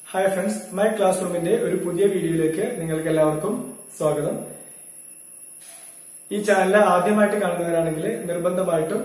Hi friends my class റൂമിന്റെ ഒരു പുതിയ വീഡിയോയിലേക്ക് നിങ്ങൾക്ക് എല്ലാവർക്കും സ്വാഗതം ഈ ചാനൽ ആദ്യമായിട്ട് കാണുന്നവരാണെങ്കിൽ നിർബന്ധമായിട്ടും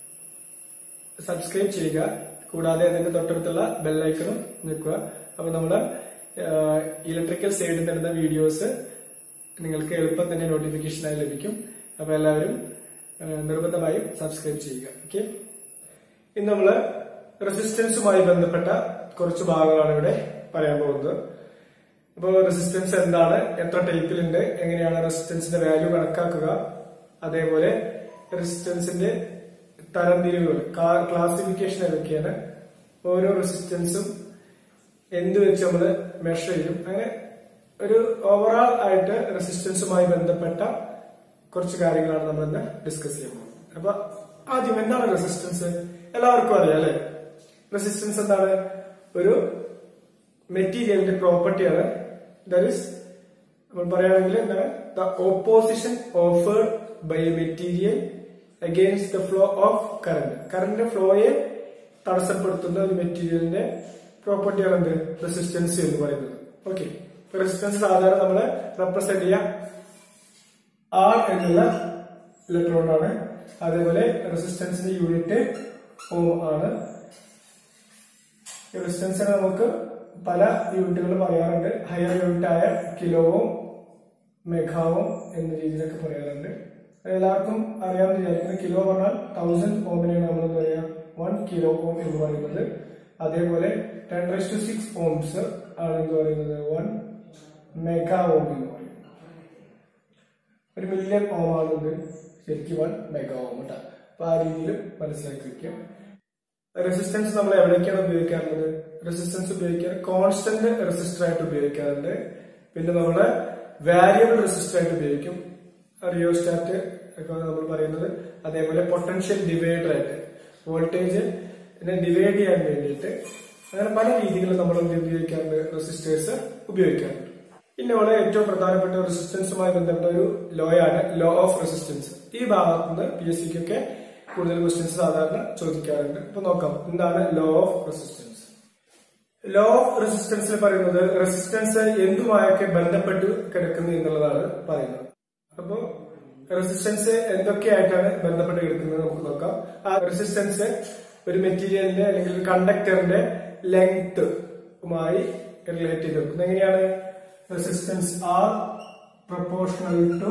സബ്സ്ക്രൈബ് ചെയ്യുക കൂടാതെ അതിന്റെ തൊട്ടടുത്തുള്ള ബെല്ലൈക്കണും നിൽക്കുക അപ്പൊ നമ്മള് ഇലക്ട്രിക്കൽ സൈഡിൽ നിന്നിടുന്ന വീഡിയോസ് നിങ്ങൾക്ക് എളുപ്പം തന്നെ നോട്ടിഫിക്കേഷനായി ലഭിക്കും അപ്പൊ എല്ലാവരും ആ, നിർബന്ധമായും സബ്സ്ക്രൈബ് ചെയ്യുക ഓക്കെ ഇന്ന് നമ്മള് റെസിസ്റ്റൻസുമായി ബന്ധപ്പെട്ട കുറച്ച് ഭാഗങ്ങളാണ് ഇവിടെ പറയാൻ പോകുന്നത് അപ്പോൾ റെസിസ്റ്റൻസ് എന്താണ് എത്ര ടൈപ്പിലുണ്ട് എങ്ങനെയാണ് റെസിസ്റ്റൻസിന്റെ വാല്യൂ കണക്കാക്കുക അതേപോലെ റെസിസ്റ്റൻസിന്റെ തരംതിരിവുകൾ ക്ലാസിഫിക്കേഷൻ ഏതൊക്കെയാണ് ഓരോ റെസിസ്റ്റൻസും എന്ത് വെച്ച് നമ്മൾ മെഷർ ചെയ്യും അങ്ങനെ ഒരു ഓവറോൾ ആയിട്ട് റെസിസ്റ്റൻസുമായി ബന്ധപ്പെട്ട കുറച്ച് കാര്യങ്ങളാണ് നമ്മൾ ഇന്ന് ഡിസ്കസ് ചെയ്യാൻ പോകുന്നത് അപ്പൊ ആദ്യം എന്താണ് റെസിസ്റ്റൻസ് എല്ലാവർക്കും അറിയാം അല്ലെ റെസിസ്റ്റൻസ് എന്താണ് ഒരു മെറ്റീരിയലിന്റെ പ്രോപ്പർട്ടിയാണ് ദാറ്റ് ഇസ് നമ്മൾ പറയുകയാണെങ്കിൽ എന്താണ് the opposition offered by a material against the flow of current current ഫ്ലോയെ തടസ്സപ്പെടുത്തുന്ന ഒരു മെറ്റീരിയലിന്റെ പ്രോപ്പർട്ടിയാണ് എന്ത് റെസിസ്റ്റൻസ് എന്ന് പറയുന്നത് ഓക്കെ റെസിസ്റ്റൻസ് സാധാരണ നമ്മൾ റെപ്രസെന്റ് ചെയ്യാം ആർ എന്നുള്ള ഇലക്ട്രോണാണ് അതേപോലെ റെസിസ്റ്റൻസിന്റെ യൂണിറ്റ് ഓം ആണ് റെസിസ്റ്റൻസിനെ നമുക്ക് പല യൂണിറ്റുകൾ പറയാറുണ്ട് ഹയർ യൂണിറ്റ് ആയ കിലോവും മെഗാവും എന്ന രീതിയിലൊക്കെ പറയാറുണ്ട് എല്ലാവർക്കും അറിയാമെന്ന് വിചാരിക്കുന്നത് കിലോ പറഞ്ഞാൽ തൗസൻഡ് ഓമിനെയാണ് നമ്മൾ എന്താ പറയാ വൺ കിലോ ഓം എന്ന് പറയുന്നത് അതേപോലെ ten raise to six ohms ആണ് എന്ന് പറയുന്നത് വൺ മെഗാ ഓം എന്ന് പറയുന്നത് ഒരു മില്യൺ ഓം ആണെന്ന് ശരിക്കും വൺ മെഗാ ഓം കേട്ടോ അപ്പൊ ആ രീതിയിൽ മനസ്സിലാക്കി വെക്കാം റെസിസ്റ്റൻസ് നമ്മൾ എവിടേക്കാണ് ഉപയോഗിക്കാറുള്ളത് റെസിസ്റ്റൻസ് ഉപയോഗിക്കാൻ കോൺസ്റ്റന്റ് റെസിസ്റ്റർ ആയിട്ട് ഉപയോഗിക്കാറുണ്ട് പിന്നെ നമ്മള് വാരിയബിൾ റെസിസ്റ്റർ ആയിട്ട് ഉപയോഗിക്കും റിയോസ്റ്റാറ്റ് ഒക്കെ നമ്മൾ പറയുന്നത് അതേപോലെ പൊട്ടൻഷ്യൽ ഡിവൈഡർ ആയിട്ട് വോൾട്ടേജ് ഡിവൈഡ് ചെയ്യാൻ വേണ്ടിയിട്ട് അങ്ങനെ പല രീതികളിൽ നമ്മൾ എന്ത് ഉപയോഗിക്കാറുണ്ട് റെസിസ്റ്റേഴ്സ് ഉപയോഗിക്കാറുണ്ട് പിന്നെ വളരെ ഏറ്റവും പ്രധാനപ്പെട്ട റെസിസ്റ്റൻസുമായി ബന്ധപ്പെട്ട ഒരു ലോ ആണ് ലോ ഓഫ് റെസിസ്റ്റൻസ് ഈ ഭാഗത്ത് നിന്ന് പി എസ് സിക്കൊക്കെ കൂടുതൽ ക്വസ്റ്റ്യൻസ് സാധാരണ ചോദിക്കാറുണ്ട് അപ്പൊ നോക്കാം എന്താണ് law of resistance law of റെസിസ്റ്റൻസിൽ പറയുന്നത് റെസിസ്റ്റൻസ് എന്തുമായൊക്കെ ബന്ധപ്പെട്ട് കിടക്കുന്നു എന്നുള്ളതാണ് പറയുന്നത് അപ്പോ റെസിസ്റ്റൻസ് എന്തൊക്കെയായിട്ടാണ് ബന്ധപ്പെട്ട് കിടക്കുന്നത് നമുക്ക് നോക്കാം ആ റെസിസ്റ്റൻസ് ഒരു മെറ്റീരിയലിന്റെ അല്ലെങ്കിൽ ഒരു കണ്ടക്ടറിന്റെ ലെങ്തുമായി റിലേറ്റ് ചെയ്ത് വെക്കുന്നത് എങ്ങനെയാണ് റെസിസ്റ്റൻസ് ആർ പ്രൊപ്പോർഷണൽ ടു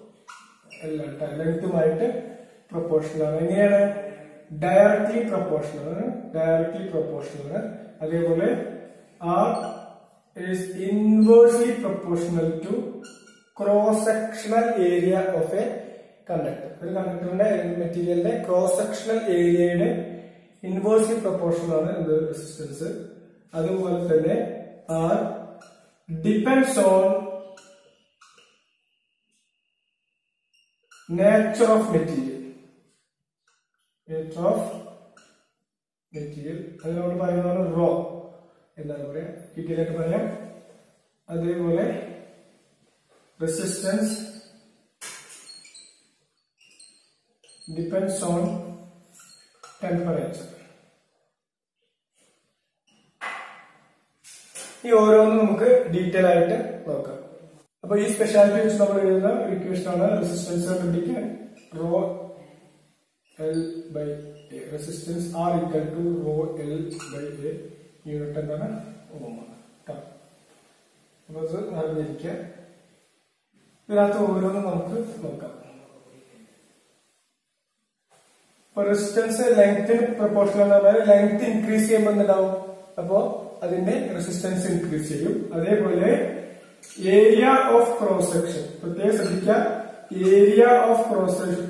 അല്ല ലെങ്തുമായിട്ട് പ്രൊപ്പോർഷണൽ ആണ് എങ്ങനെയാണ് ഡയറക്ട്ലി പ്രൊപ്പോർഷണൽ ആണ് ഡയറക്ട്ലി പ്രൊപ്പോർഷണൽ ആണ് അതേപോലെ R is inversely proportional to cross sectional area of a conductor ഒരു കണ്ടക്ടറിന്റെ മെറ്റീരിയലിന്റെ ക്രോസ് സെക്ഷണൽ ഏരിയയുടെ ഇൻവേഴ്സ്ലി പ്രൊപ്പോർഷണൽ ആണ് എന്ത് റെസിസ്റ്റൻസ് അതുപോലെ തന്നെ R depends on nature of material nature of material അത് നമ്മൾ പറയുന്നതാണ് റോ എന്താണ് പറയാ ഡീറ്റെയിൽ ആയിട്ട് പറയാം അതേപോലെ റെസിസ്റ്റൻസ് ഡിപ്പെൻഡ്സ് ഓൺ ടെമ്പറേച്ചർ ഈ ഓരോന്നും നമുക്ക് ഡീറ്റെയിൽ ആയിട്ട് നോക്കാം അപ്പൊ ഈ സ്പെഷ്യാലിറ്റി വെച്ച് നമ്മൾ എഴുതുന്ന ഒരു ഇക്വേഷൻ ആണ് റെസിസ്റ്റൻസ് കണ്ടുപിടിക്കാൻ rho L by A resistance R equal to rho L by A unit എന്താണ് ഓം ആണ് ട്ടോ. അപ്പൊ അത് അറിഞ്ഞിരിക്കുക ഇതിനകത്ത് ഓരോന്നും നമുക്ക് നോക്കാം ഇപ്പൊ റെസിസ്റ്റൻസ് ലെങ്ത്തിന് പ്രൊപ്പോർഷണൽ എന്ന് പറഞ്ഞാൽ ലെങ്ത് ഇൻക്രീസ് ചെയ്യുമ്പോൾ എന്തുണ്ടാവും അപ്പോ അതിന്റെ റെസിസ്റ്റൻസ് ഇൻക്രീസ് ചെയ്യും അതേപോലെ ഏരിയ ഓഫ് ക്രോസ് സെക്ഷൻ പ്രത്യേകം ശ്രദ്ധിക്കുക ഏരിയ ഓഫ് ക്രോസ് സെക്ഷൻ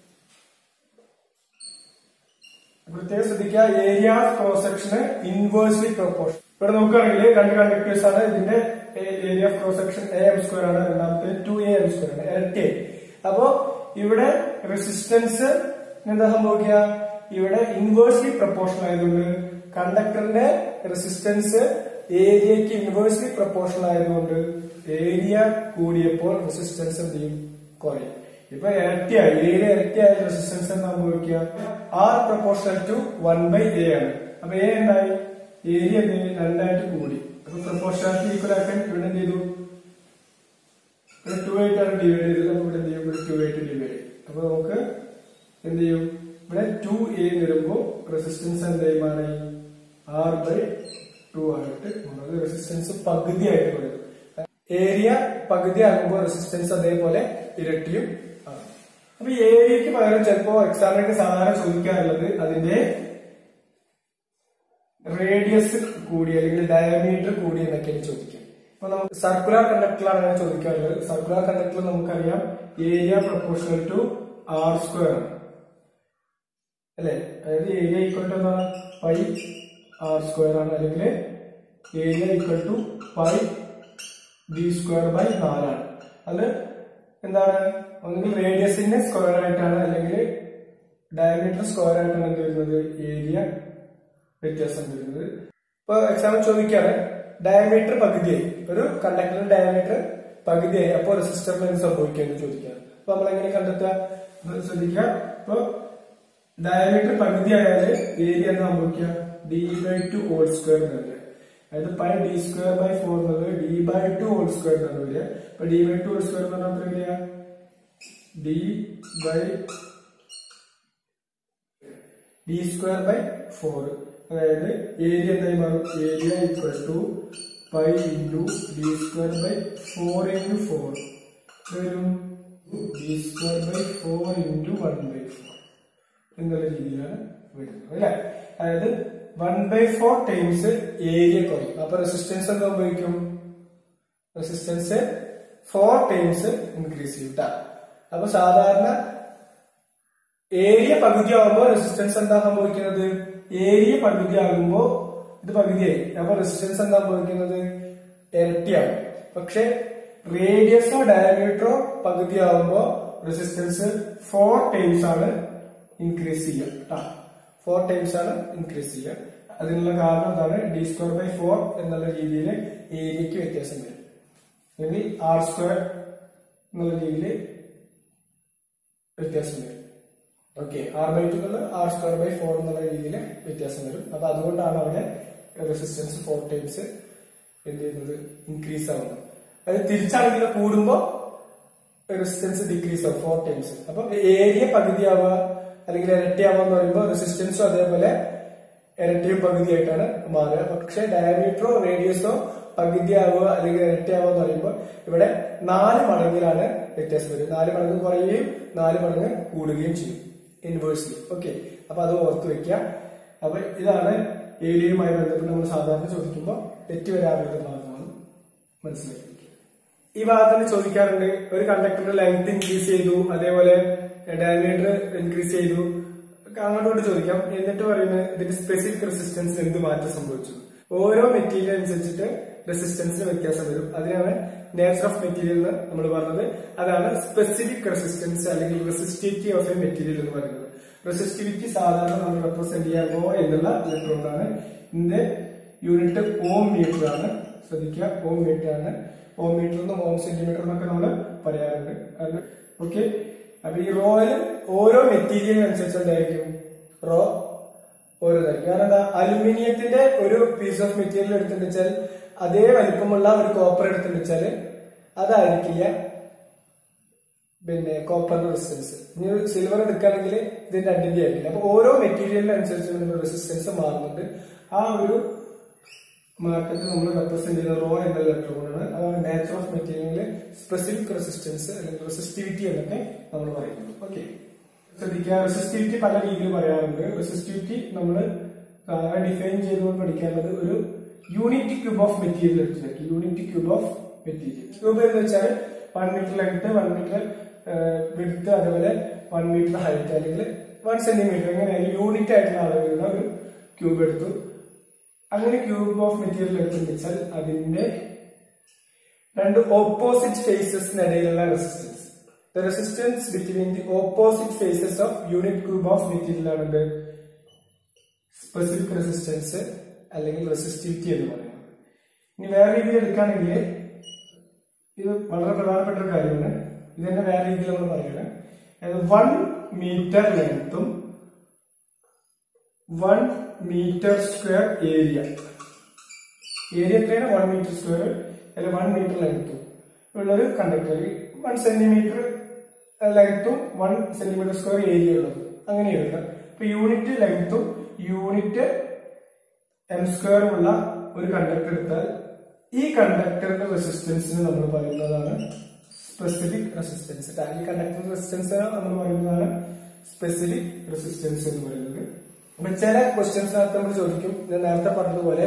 പ്രത്യേകം ശ്രദ്ധിക്കുക ഏരിയ ഓഫ് ക്രോസ് സെക്ഷന് ഇൻവേഴ്സ്ലി പ്രൊപ്പോർഷൻ ഇവിടെ നോക്കുകയാണെങ്കിൽ രണ്ട് കണ്ടക്ടേഴ്സ് ആണ് ഇതിന്റെ area of cross section A m square ആണ് രണ്ടാമത്തെ ടു എ എം സ്ക്വയർ ആണ് ഇരട്ടി അപ്പോ ഇവിടെ റെസിസ്റ്റൻസ് എന്താ സംഭവിക്കുക ഇവിടെ ഇൻവേഴ്സ്ലി പ്രൊപ്പോർഷൻ ആയതുകൊണ്ട് കണ്ടക്ടറിന്റെ റെസിസ്റ്റൻസ് ഏരിയക്ക് ഇൻവേഴ്സ്ലി പ്രൊപ്പോർഷൻ ആയതുകൊണ്ട് ഏരിയ കൂടിയപ്പോൾ റെസിസ്റ്റൻസ് എന്ത് ചെയ്യും കുറയും ഇപ്പൊ ഇരട്ടിയായി ഏരിയ ഇരട്ടിയായ റെസിസ്റ്റൻസ് എന്താ സംഭവിക്കുക R proportional to one by A ആണ് അപ്പൊ എ എന്തായി ഏരിയ എന്ത് ചെയ്യും? രണ്ടായിട്ട് കൂടി അപ്പൊ ഈക്വൽ ആക്കാൻ ഇവിടെ എന്ത് ചെയ്തു ഇവിടെ ടു ആയിട്ടാണ് ഡിവൈഡ് ചെയ്തത് അപ്പൊ ഇവിടെ എന്ത് ചെയ്യും ഇവിടെ ടു ആയിട്ട് ഡിവൈഡ് ചെയ്യും അപ്പൊ നമുക്ക് എന്ത് ചെയ്യും ഇവിടെ ടു എ വരുമ്പോ റെസിസ്റ്റൻസ് എന്തായി മാറി ആർ ബൈ ടു ആയിട്ട് മാറും റെസിസ്റ്റൻസ് പകുതിയായിട്ട് വരും ഏരിയ പകുതി ആകുമ്പോൾ റെസിസ്റ്റൻസ് അതേപോലെ ഇരട്ടിയും ആണ് അപ്പൊ ഈ ഏരിയക്ക് പകരം ചിലപ്പോ എക്സാമിനൊക്കെ സാധാരണ ചോദിക്കാറുള്ളത് അതിന്റെ റേഡിയസ് കൂടി അല്ലെങ്കിൽ ഡയമീറ്റർ കൂടി എന്നൊക്കെയാണ് ചോദിക്കുക അപ്പൊ നമുക്ക് സർക്കുലർ കണ്ടക്ടറിലാണ് അങ്ങനെ ചോദിക്കാറുള്ളത് സർക്കുലർ കണ്ടക്ടർ നമുക്കറിയാം area proportional to R square ആണ് അല്ലെ അതായത് ഏരിയ ഈക്വൽ ടു എന്താണ് പൈ ആർ സ്ക്വയർ ആണ് അല്ലെങ്കിൽ area equal to pi B square by നാലാണ് അത് എന്താണ് ഒന്നുകിൽ റേഡിയസിന്റെ സ്ക്വയർ ആയിട്ടാണ് അല്ലെങ്കിൽ ഡയമീറ്റർ സ്ക്വയർ ആയിട്ടാണ് എന്ത് വരുന്നത് ഏരിയ വ്യത്യാസം വരുന്നത് ഇപ്പൊ എക്സാമ്പിൾ ചോദിക്കാണ് ഡയമീറ്റർ പകുതിയായി ഒരു കണ്ടക്ടറിന്റെ ഡയമീറ്റർ പകുതിയായി അപ്പോൾ റെസിസ്റ്ററിന് എന്ത് സംഭവിക്കുമെന്ന് ചോദിക്കാറ് അപ്പൊ നമ്മൾ എങ്ങനെ കണ്ടെത്തുക എന്ന് ശ്രദ്ധിക്കുക ഇപ്പൊ ഡയമീറ്റർ പകുതി ആയാല് ഏരിയ എന്ന് സംഭവിക്കുക D by two whole square എന്നല്ല അതായത് pi D square by four എന്നുള്ളത് D by two whole square എന്നാണ് വരിക അപ്പൊ D by two whole square എന്ന് പറഞ്ഞാൽ എത്ര വരിക D by D square by four അതായത് ഏരിയ എന്തായി മാറും area equal to pi into D square by four into four വരും D square by four into one by four എന്നുള്ള രീതിയിലാണ് വരുന്നത് അല്ലെ അതായത് one by four times area കുറയും അപ്പൊ റെസിസ്റ്റൻസ് എന്താ ഉപയോഗിക്കും റെസിസ്റ്റൻസ് ഫോർ ടൈംസ് ഇൻക്രീസ് ചെയ്യും ട്ടാ. അപ്പൊ സാധാരണ ഏരിയ പകുതി ആകുമ്പോൾ റെസിസ്റ്റൻസ് എന്താ സംഭവിക്കുന്നത് ഏരിയ പകുതി ആകുമ്പോൾ ഇത് പകുതിയായി അപ്പൊ റെസിസ്റ്റൻസ് എന്താ സംഭവിക്കുന്നത് ഇരട്ടിയാവും പക്ഷെ റേഡിയസോ ഡയമീറ്ററോ പകുതി ആകുമ്പോൾ റെസിസ്റ്റൻസ് ഫോർ ടൈംസ് ആണ് ഇൻക്രീസ് ചെയ്യുക ഫോർ ടൈംസ് ആണ് ഇൻക്രീസ് ചെയ്യുക അതിനുള്ള കാരണം എന്താണ് ഡി സ്ക്വയർ ബൈ ഫോർ എന്നുള്ള രീതിയിൽ ഏരിയക്ക് വ്യത്യാസം വരും അല്ലെങ്കിൽ ആർ സ്ക്വയർ എന്നുള്ള രീതിയിൽ വ്യത്യാസം വരും okay R by two R square by four എന്നുള്ള രീതിയിൽ വ്യത്യാസം വരും അപ്പൊ അതുകൊണ്ടാണ് അവിടെ റെസിസ്റ്റൻസ് ഫോർ ടൈംസ് എന്ത് ചെയ്യുന്നത് ഇൻക്രീസ് ആവുന്നത് അത് തിരിച്ചാണെങ്കിൽ കൂടുമ്പോൾ റെസിസ്റ്റൻസ് ഡിക്രീസ് ആവും ഫോർ ടൈംസ് അപ്പൊ ഏരിയ പകുതിയാവുക അല്ലെങ്കിൽ ഇരട്ടിയാവുക എന്ന് പറയുമ്പോൾ റെസിസ്റ്റൻസും അതേപോലെ ഇരട്ടിയും പകുതിയായിട്ടാണ് മാറുക പക്ഷെ ഡയമീറ്ററോ റേഡിയസോ പകുതിയാവുക അല്ലെങ്കിൽ ഇരട്ടിയാവുക എന്ന് പറയുമ്പോൾ ഇവിടെ നാല് മടങ്ങിലാണ് വ്യത്യാസം വരും നാല് മടങ്ങ് കുറയുകയും നാല് മടങ്ങ് കൂടുകയും ചെയ്യും ഇൻവേഴ്സ്ലി ഓക്കെ അപ്പൊ അത് ഓർത്ത് വെക്കുക അപ്പൊ ഇതാണ് ഏരിയയുമായി ബന്ധപ്പെട്ട് നമ്മൾ സാധാരണ ചോദിക്കുമ്പോൾ തെറ്റ് വരാറുള്ള ഭാഗമാണ് മനസ്സിലാക്കി ഈ ഭാഗത്തിന് ചോദിക്കാറുണ്ട് ഒരു കണ്ടക്ടറിന്റെ ലെങ്ത് ഇൻക്രീസ് ചെയ്തു അതേപോലെ ഡയമീറ്റർ ഇൻക്രീസ് ചെയ്തു ഒക്കെ അങ്ങോട്ട് ചോദിക്കാം എന്നിട്ട് പറയുന്നത് ഇതിന്റെ സ്പെസിഫിക് റെസിസ്റ്റൻസ് എന്ത് മാറ്റം സംഭവിച്ചു ഓരോ മെറ്റീരിയൽ അനുസരിച്ചിട്ട് റെസിസ്റ്റൻസിന് വ്യത്യാസം വരും അതിനാണ് നേച്ചർ ഓഫ് മെറ്റീരിയൽ എന്ന് നമ്മൾ പറഞ്ഞത് അതാണ് സ്പെസിഫിക് റെസിസ്റ്റൻസ് അല്ലെങ്കിൽ റെസിസ്റ്റിവിറ്റി ഓഫ് എ മെറ്റീരിയൽ എന്ന് പറയുന്നത് റെസിസ്റ്റിവിറ്റി സാധാരണ നമ്മൾ റെപ്രസെന്റ് ചെയ്യാൻ റോ എന്നുള്ള ലെറ്റർ കൊണ്ടാണ് ഇതിന്റെ യൂണിറ്റ് ഓം മീറ്റർ ആണ് ശ്രദ്ധിക്കുക ഓം മീറ്റർ ആണ് ഓം മീറ്റർ എന്നും ഓം സെന്റിമീറ്റർ എന്നൊക്കെ നമ്മൾ പറയാറുണ്ട് അത് ഓക്കെ അപ്പൊ ഈ റോയിൽ ഓരോ മെറ്റീരിയൽ അനുസരിച്ച് എന്തായിരിക്കും റോ ഓരോന്നായിരിക്കും കാരണം എന്താ അലുമിനിയത്തിന്റെ ഒരു പീസ് ഓഫ് മെറ്റീരിയൽ എടുത്തിട്ടുണ്ടെച്ചാൽ അതേ വലിപ്പമുള്ള ഒരു കോപ്പർ എടുത്തിട്ടുണ്ടെച്ചാല് അതായിരിക്കില്ല പിന്നെ കോപ്പറിന്റെ റെസിസ്റ്റൻസ് ഇനി സിൽവർ എടുക്കുകയാണെങ്കിൽ ഇതിന്റെ രണ്ടിന്റെ ആയിരിക്കില്ല അപ്പൊ ഓരോ മെറ്റീരിയലിനനുസരിച്ച് നമ്മുടെ റെസിസ്റ്റൻസ് മാറുന്നുണ്ട് ആ ഒരു മാറ്റത്തെ നമ്മൾ റെപ്രസെന്റ് ചെയ്യുന്ന റോ എന്ന ലെറ്റർ കൊണ്ടാണ് അതാണ് നേച്ചർ ഓഫ് മെറ്റീരിയലിലെ സ്പെസിഫിക് റെസിസ്റ്റൻസ് അല്ലെങ്കിൽ റെസിസ്റ്റിവിറ്റി എന്നൊക്കെ നമ്മൾ പറയുന്നത് ഓക്കെ ശ്രദ്ധിക്കുക റെസിസ്റ്റിവിറ്റി പല രീതിയിൽ പറയാറുണ്ട് റെസിസ്റ്റിവിറ്റി നമ്മൾ ഡിഫൈൻ ചെയ്തുകൊണ്ട് പഠിക്കാനുള്ളത് ഒരു യൂണിറ്റ് ക്യൂബ് ഓഫ് മെറ്റീരിയൽ എടുത്തിട്ട് unit cube of material cube എന്ന് വെച്ചാൽ one metre length one metre width അതുപോലെ വൺ മീറ്റർ ഹൈറ്റ് അല്ലെങ്കിൽ വൺ സെന്റിമീറ്റർ ഇങ്ങനെ യൂണിറ്റ് ആയിട്ടുള്ള അളവിലുള്ള ഒരു ക്യൂബ് എടുത്തു അങ്ങനെ ക്യൂബ് ഓഫ് മെറ്റീരിയൽ എടുത്തെന്ന് വെച്ചാൽ അതിന്റെ രണ്ട് ഓപ്പോസിറ്റ് ഫേസസിനിടയിലുള്ള resistance the resistance between the opposite faces of unit cube of material ആണ് സ്പെസിഫിക് റെസിസ്റ്റൻസ് അല്ലെങ്കിൽ റെസിസ്റ്റിവിറ്റി എന്ന് പറയുന്നത് ഇനി വേറെ രീതിയിൽ എടുക്കുകയാണെങ്കിൽ ഇത് വളരെ പ്രധാനപ്പെട്ട ഒരു കാര്യമാണ് ഇത് തന്നെ വേറെ രീതിയിൽ നമ്മൾ പറയുന്നത് അതായത് വൺ മീറ്റർ ലെങ്ത്തും one metre square area area എത്രയാണ് വൺ മീറ്റർ സ്ക്വയർ അല്ലെങ്കിൽ വൺ മീറ്റർ ലെങ്ത്തും ഉള്ളൊരു കണ്ടക്ടർ വൺ സെന്റിമീറ്റർ ലെങ്ത്തും വൺ സെന്റിമീറ്റർ സ്ക്വയർ ഏരിയ ഉള്ളത് അങ്ങനെ എടുക്കാം ഇപ്പൊ യൂണിറ്റ് ലെങ്ത്തും യൂണിറ്റ് എം സ്ക്വയറും ഉള്ള ഒരു കണ്ടക്ടർ എടുത്താൽ ഈ കണ്ടക്ടറിന്റെ റെസിസ്റ്റൻസിന് നമ്മൾ പറയുന്നതാണ് സ്പെസിഫിക് റെസിസ്റ്റൻസ് ഈ കണ്ടക്ടർ റെസിസ്റ്റൻസ് നമ്മൾ പറയുന്നതാണ് സ്പെസിഫിക് റെസിസ്റ്റൻസ് എന്ന് പറയുന്നത് അപ്പൊ ചില ക്വസ്റ്റ്യൻസിനകത്ത് നമ്മൾ ചോദിക്കും ഞാൻ നേരത്തെ പറഞ്ഞതുപോലെ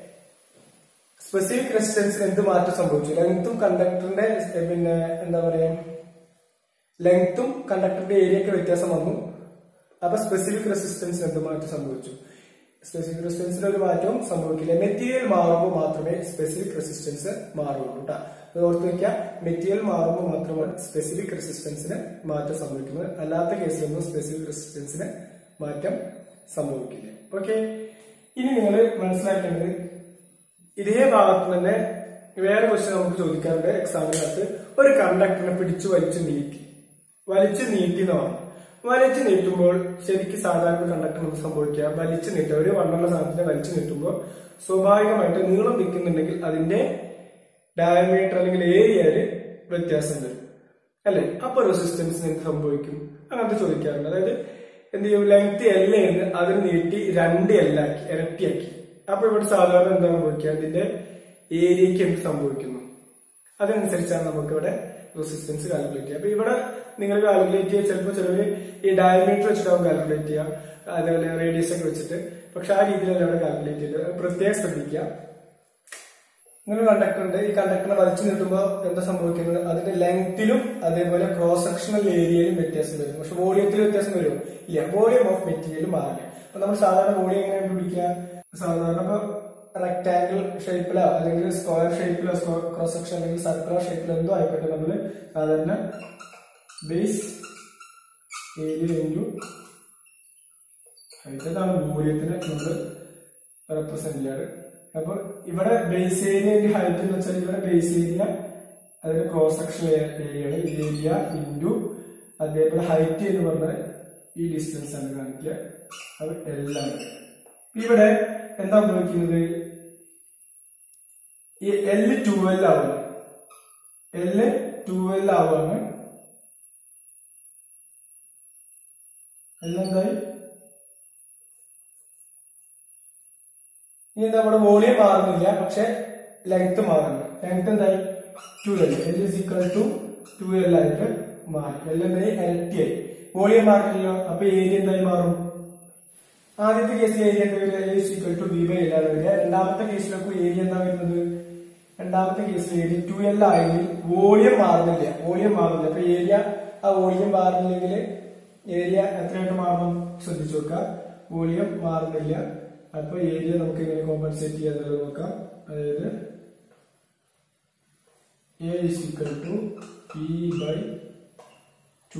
സ്പെസിഫിക് റെസിസ്റ്റൻസിന് എന്ത് മാറ്റം സംഭവിച്ചു ലെങ്ത്തും കണ്ടക്ടറിന്റെ പിന്നെ എന്താ പറയാ ലെങ്ത്തും കണ്ടക്ടറിന്റെ ഏരിയക്ക് വ്യത്യാസം വന്നു അപ്പൊ സ്പെസിഫിക് റെസിസ്റ്റൻസിന് എന്ത് മാറ്റം സംഭവിച്ചു സ്പെസിഫിക് റെസിസ്റ്റൻസിന് ഒരു മാറ്റവും സംഭവിക്കില്ല മെറ്റീരിയൽ മാറുമ്പോൾ മാത്രമേ സ്പെസിഫിക് റെസിസ്റ്റൻസ് മാറുള്ളൂ കേട്ടോ അത് ഓർത്ത് വെക്കുക മെറ്റീരിയൽ മാറുമ്പോൾ മാത്രമാണ് സ്പെസിഫിക് റെസിസ്റ്റൻസിന് മാറ്റം സംഭവിക്കുന്നത് അല്ലാത്ത കേസിലൊന്നും സ്പെസിഫിക് റെസിസ്റ്റൻസിന് മാറ്റം സംഭവിക്കില്ല ഓക്കെ ഇനി നിങ്ങൾ മനസ്സിലാക്കേണ്ടത് ഇതേ ഭാഗത്ത് തന്നെ വേറെ ക്വസ്റ്റ്യൻ നമുക്ക് ചോദിക്കാറുണ്ട് എക്സാമിനകത്ത് ഒരു കണ്ടക്ടറിനെ പിടിച്ചു വലിച്ചു നീട്ടി വലിച്ചു നീട്ടി എന്ന് പറഞ്ഞു വലിച്ചു നീട്ടുമ്പോൾ ശരിക്കും സാധാരണ കണ്ടക്ടർ നമുക്ക് സംഭവിക്കുക വലിച്ചു നീട്ടുക ഒരു വണ്ണുള്ള സാധനത്തിനെ വലിച്ചു നീട്ടുമ്പോൾ സ്വാഭാവികമായിട്ട് നീളം നിൽക്കുന്നുണ്ടെങ്കിൽ അതിന്റെ ഡയമീറ്റർ അല്ലെങ്കിൽ ഏരിയയില് വ്യത്യാസം വരും അല്ലെ അപ്പൊ റെസിസ്റ്റൻസിന് എന്ത് സംഭവിക്കും അങ്ങനത്തെ ചോദിക്കാറുണ്ട് അതായത് എന്ത് ചെയ്യും ലെങ്ത് എൽ എന്ന് അതിന് നീട്ടി രണ്ട് എല്ലാക്കി ഇരട്ടിയാക്കി അപ്പൊ ഇവിടെ സാധാരണ എന്താ സംഭവിക്കുക അതിന്റെ ഏരിയക്ക് എന്ത് സംഭവിക്കുന്നു അതനുസരിച്ചാണ് നമുക്ക് ഇവിടെ റെസിസ്റ്റൻസ് കാൽക്കുലേറ്റ് ചെയ്യുക അപ്പൊ ഇവിടെ നിങ്ങൾ കാൽക്കുലേറ്റ് ചെയ്യുക ചിലപ്പോൾ ചിലവര് ഈ ഡയമീറ്റർ വെച്ചിട്ടാവും കാൽക്കുലേറ്റ് ചെയ്യുക അതേപോലെ റേഡിയസ് ഒക്കെ വെച്ചിട്ട് പക്ഷെ ആ രീതിയിലല്ല ഇവിടെ കാൽക്കുലേറ്റ് ചെയ്തത് പ്രത്യേകം ശ്രദ്ധിക്കുക ഇങ്ങനെ കണ്ടക്ടർ ഉണ്ട് ഈ കണ്ടക്ടറിനെ വലിച്ചു നീട്ടുമ്പോൾ എന്താ സംഭവിക്കുന്നത് അതിന്റെ ലെങ്തിലും അതേപോലെ ക്രോസ് സെക്ഷണൽ ഏരിയയിലും വ്യത്യാസം വരും പക്ഷെ വോളിയത്തിൽ വ്യത്യാസം വരുമോ ഇല്ല വോളിയം ഓഫ് മെറ്റീരിയൽ മാറില്ല അപ്പൊ നമ്മൾ സാധാരണ വോളിയം എങ്ങനെ കണ്ടുപിടിക്കുക സാധാരണ ഇപ്പൊ റെക്ടാംഗിൾ ഷേപ്പിലോ അല്ലെങ്കിൽ സ്ക്വയർ ഷേപ്പിലോ ക്രോസ് സെക്ഷൻ അല്ലെങ്കിൽ സർക്കുലർ ഷേപ്പിലോ എന്തോ ആയിക്കോട്ടെ നമ്മൾ സാധാരണ ബേസ് ഏരിയ ഇൻറ്റു ഇതാണ് വോളിയത്തിന് നമ്മൾ റെപ്രസെന്റ് ചെയ്യാറ് അപ്പൊ ഇവിടെ ബേസ് ഏരിയന്റെ ഹൈറ്റ് എന്ന് വെച്ചാൽ ഇവിടെ ബേസ് ഏരിയ അതിന് ക്രോസ് സെക്ഷൻ ഏരിയയാണ് ഏരിയ ഇൻറ്റു അതേപോലെ ഹൈറ്റ് എന്ന് പറഞ്ഞാൽ ഈ ഡിസ്റ്റൻസ് ആണ് കാണിക്കുക അത് എല്ലാം ഇവിടെ എന്താ ഉപയോഗിക്കുന്നത് ഈ എൽ ട്വൽവ് ആവുക എൽ ട്വൽവ് ആവുകയാണ് എല്ലെന്തായി ഇനി നമ്മുടെ വോളിയം മാറുന്നില്ല പക്ഷെ ലെങ്ത് മാറുന്നു ലെങ്ത് എന്തായി two L L is equal to two L ആയിട്ട് മാറി എൽ എന്തായി ഇരട്ടിയായി വോളിയം മാറില്ലല്ലോ അപ്പൊ ഏരിയ എന്തായി മാറും ആദ്യത്തെ കേസിൽ ഏരിയ എന്താ വരിക A is equal to B by L ആണ് വരിക രണ്ടാമത്തെ കേസിലൊക്കെ ഏരിയ എന്താ വരുന്നത് രണ്ടാമത്തെ കേസിൽ ഏരിയ ടു എൽ ആയെങ്കിൽ വോളിയം മാറുന്നില്ല വോളിയം മാറുന്നില്ല അപ്പൊ ഏരിയ ആ വോളിയം മാറുന്നില്ലെങ്കിൽ ഏരിയ എത്രയായിട്ട് മാറണം ശ്രദ്ധിച്ചു നോക്കുക വോളിയം മാറുന്നില്ല അപ്പൊ ഏരിയ നമുക്ക് എങ്ങനെ കോമ്പൻസേറ്റ് ചെയ്യാന്നുള്ളത് നോക്കാം അതായത് A is equal to P by two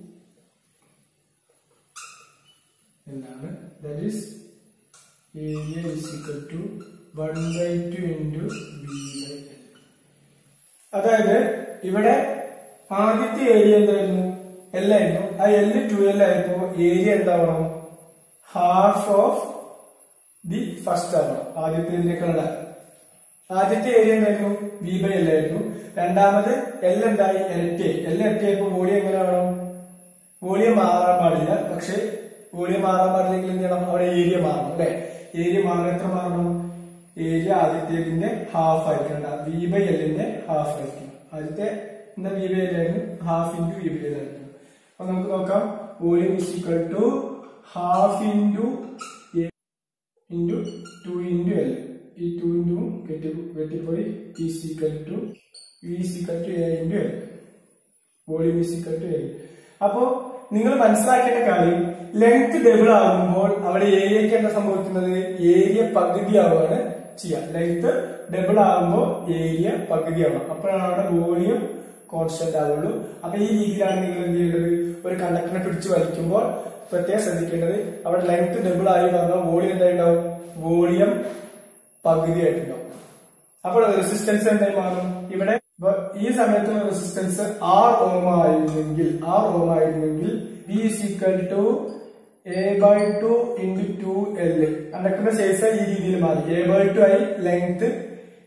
എന്നാണ് that is area is equal to one by two into B by L അതായത് ഇവിടെ ആദ്യത്തെ ഏരിയ എന്തായിരുന്നു എൽ ആയിരുന്നു ആ എൽ ടു എൽ ആയപ്പോ ഏരിയ എന്താവണം ഹാഫ് ഓഫ് ദി ഫസ്റ്റ് ആവണം ആദ്യത്തെ ഇതിനേക്കാളുടെ ആദ്യത്തെ ഏരിയ എന്തായിരുന്നു ബി ബൈ എൽ ആയിരുന്നു രണ്ടാമത് എൽ എന്തായി ഇരട്ടി എൽ ഇരട്ടിയായപ്പോ വോളിയം എങ്ങനെ ആവണം വോളിയം മാറാൻ പാടില്ല പക്ഷെ വോളിയം മാറാൻ പാടില്ലെങ്കിൽ എന്ത് ചെയ്യണം അവിടെ ഏരിയ മാറണം അല്ലെ ഏരിയ മാറണം എത്ര മാറണം ഏരിയ ആദ്യത്തേതിന്റെ ഹാഫ് ആയിരിക്കണം വി ബൈ എല്ലിന്റെ ഹാഫ് ആയിരിക്കണം ആദ്യത്തെ എന്താ വി ബൈ എൽ ആയിരുന്നു half into V by L ആയിരുന്നു അപ്പൊ നമുക്ക് നോക്കാം volume is equal to half into into two into L ഈ ടു ഇൻറ്റു വെട്ടി വെട്ടിപ്പോയി ഈ is equal to V is equal to A into L volume is equal to L അപ്പോ നിങ്ങൾ മനസ്സിലാക്കേണ്ട കാര്യം ലെങ്ത് ഡബിൾ ആകുമ്പോൾ അവിടെ ഏരിയക്ക് എന്താ സംഭവിക്കുന്നത് ഏരിയ പകുതി ആവുകയാണ് ചെയ്യുക ലെങ്ത് ഡബിൾ ആകുമ്പോൾ ഏരിയ പകുതി ആവണം അപ്പോഴാണ് അവിടെ വോളിയം കോൺസ്റ്റന്റ് ആവുള്ളൂ അപ്പൊ ഈ രീതിയിലാണ് നിങ്ങൾ എന്ത് ചെയ്യേണ്ടത് ഒരു കണ്ടക്ടറിനെ പിടിച്ചു വലിക്കുമ്പോൾ പ്രത്യേകം ശ്രദ്ധിക്കേണ്ടത് അവിടെ ലെങ്ത് ഡബിൾ ആയി പറഞ്ഞാൽ വോളിയം എന്തായിട്ടുണ്ടാവും വോളിയം പകുതിയായിട്ടുണ്ടാവും അപ്പോൾ റെസിസ്റ്റൻസ് എന്തായി മാറും ഇവിടെ ഇപ്പൊ ഈ സമയത്തുള്ള റെസിസ്റ്റൻസ് ആർ ഓം ആയിരുന്നെങ്കിൽ ആർ ഓം ആയിരുന്നെങ്കിൽ B is equal to A by two into two L കണ്ടക്ടറിന്റെ സൈസ് ഈ രീതിയിൽ മാറി എ ബൈ ടു ആയി ലെങ്ത്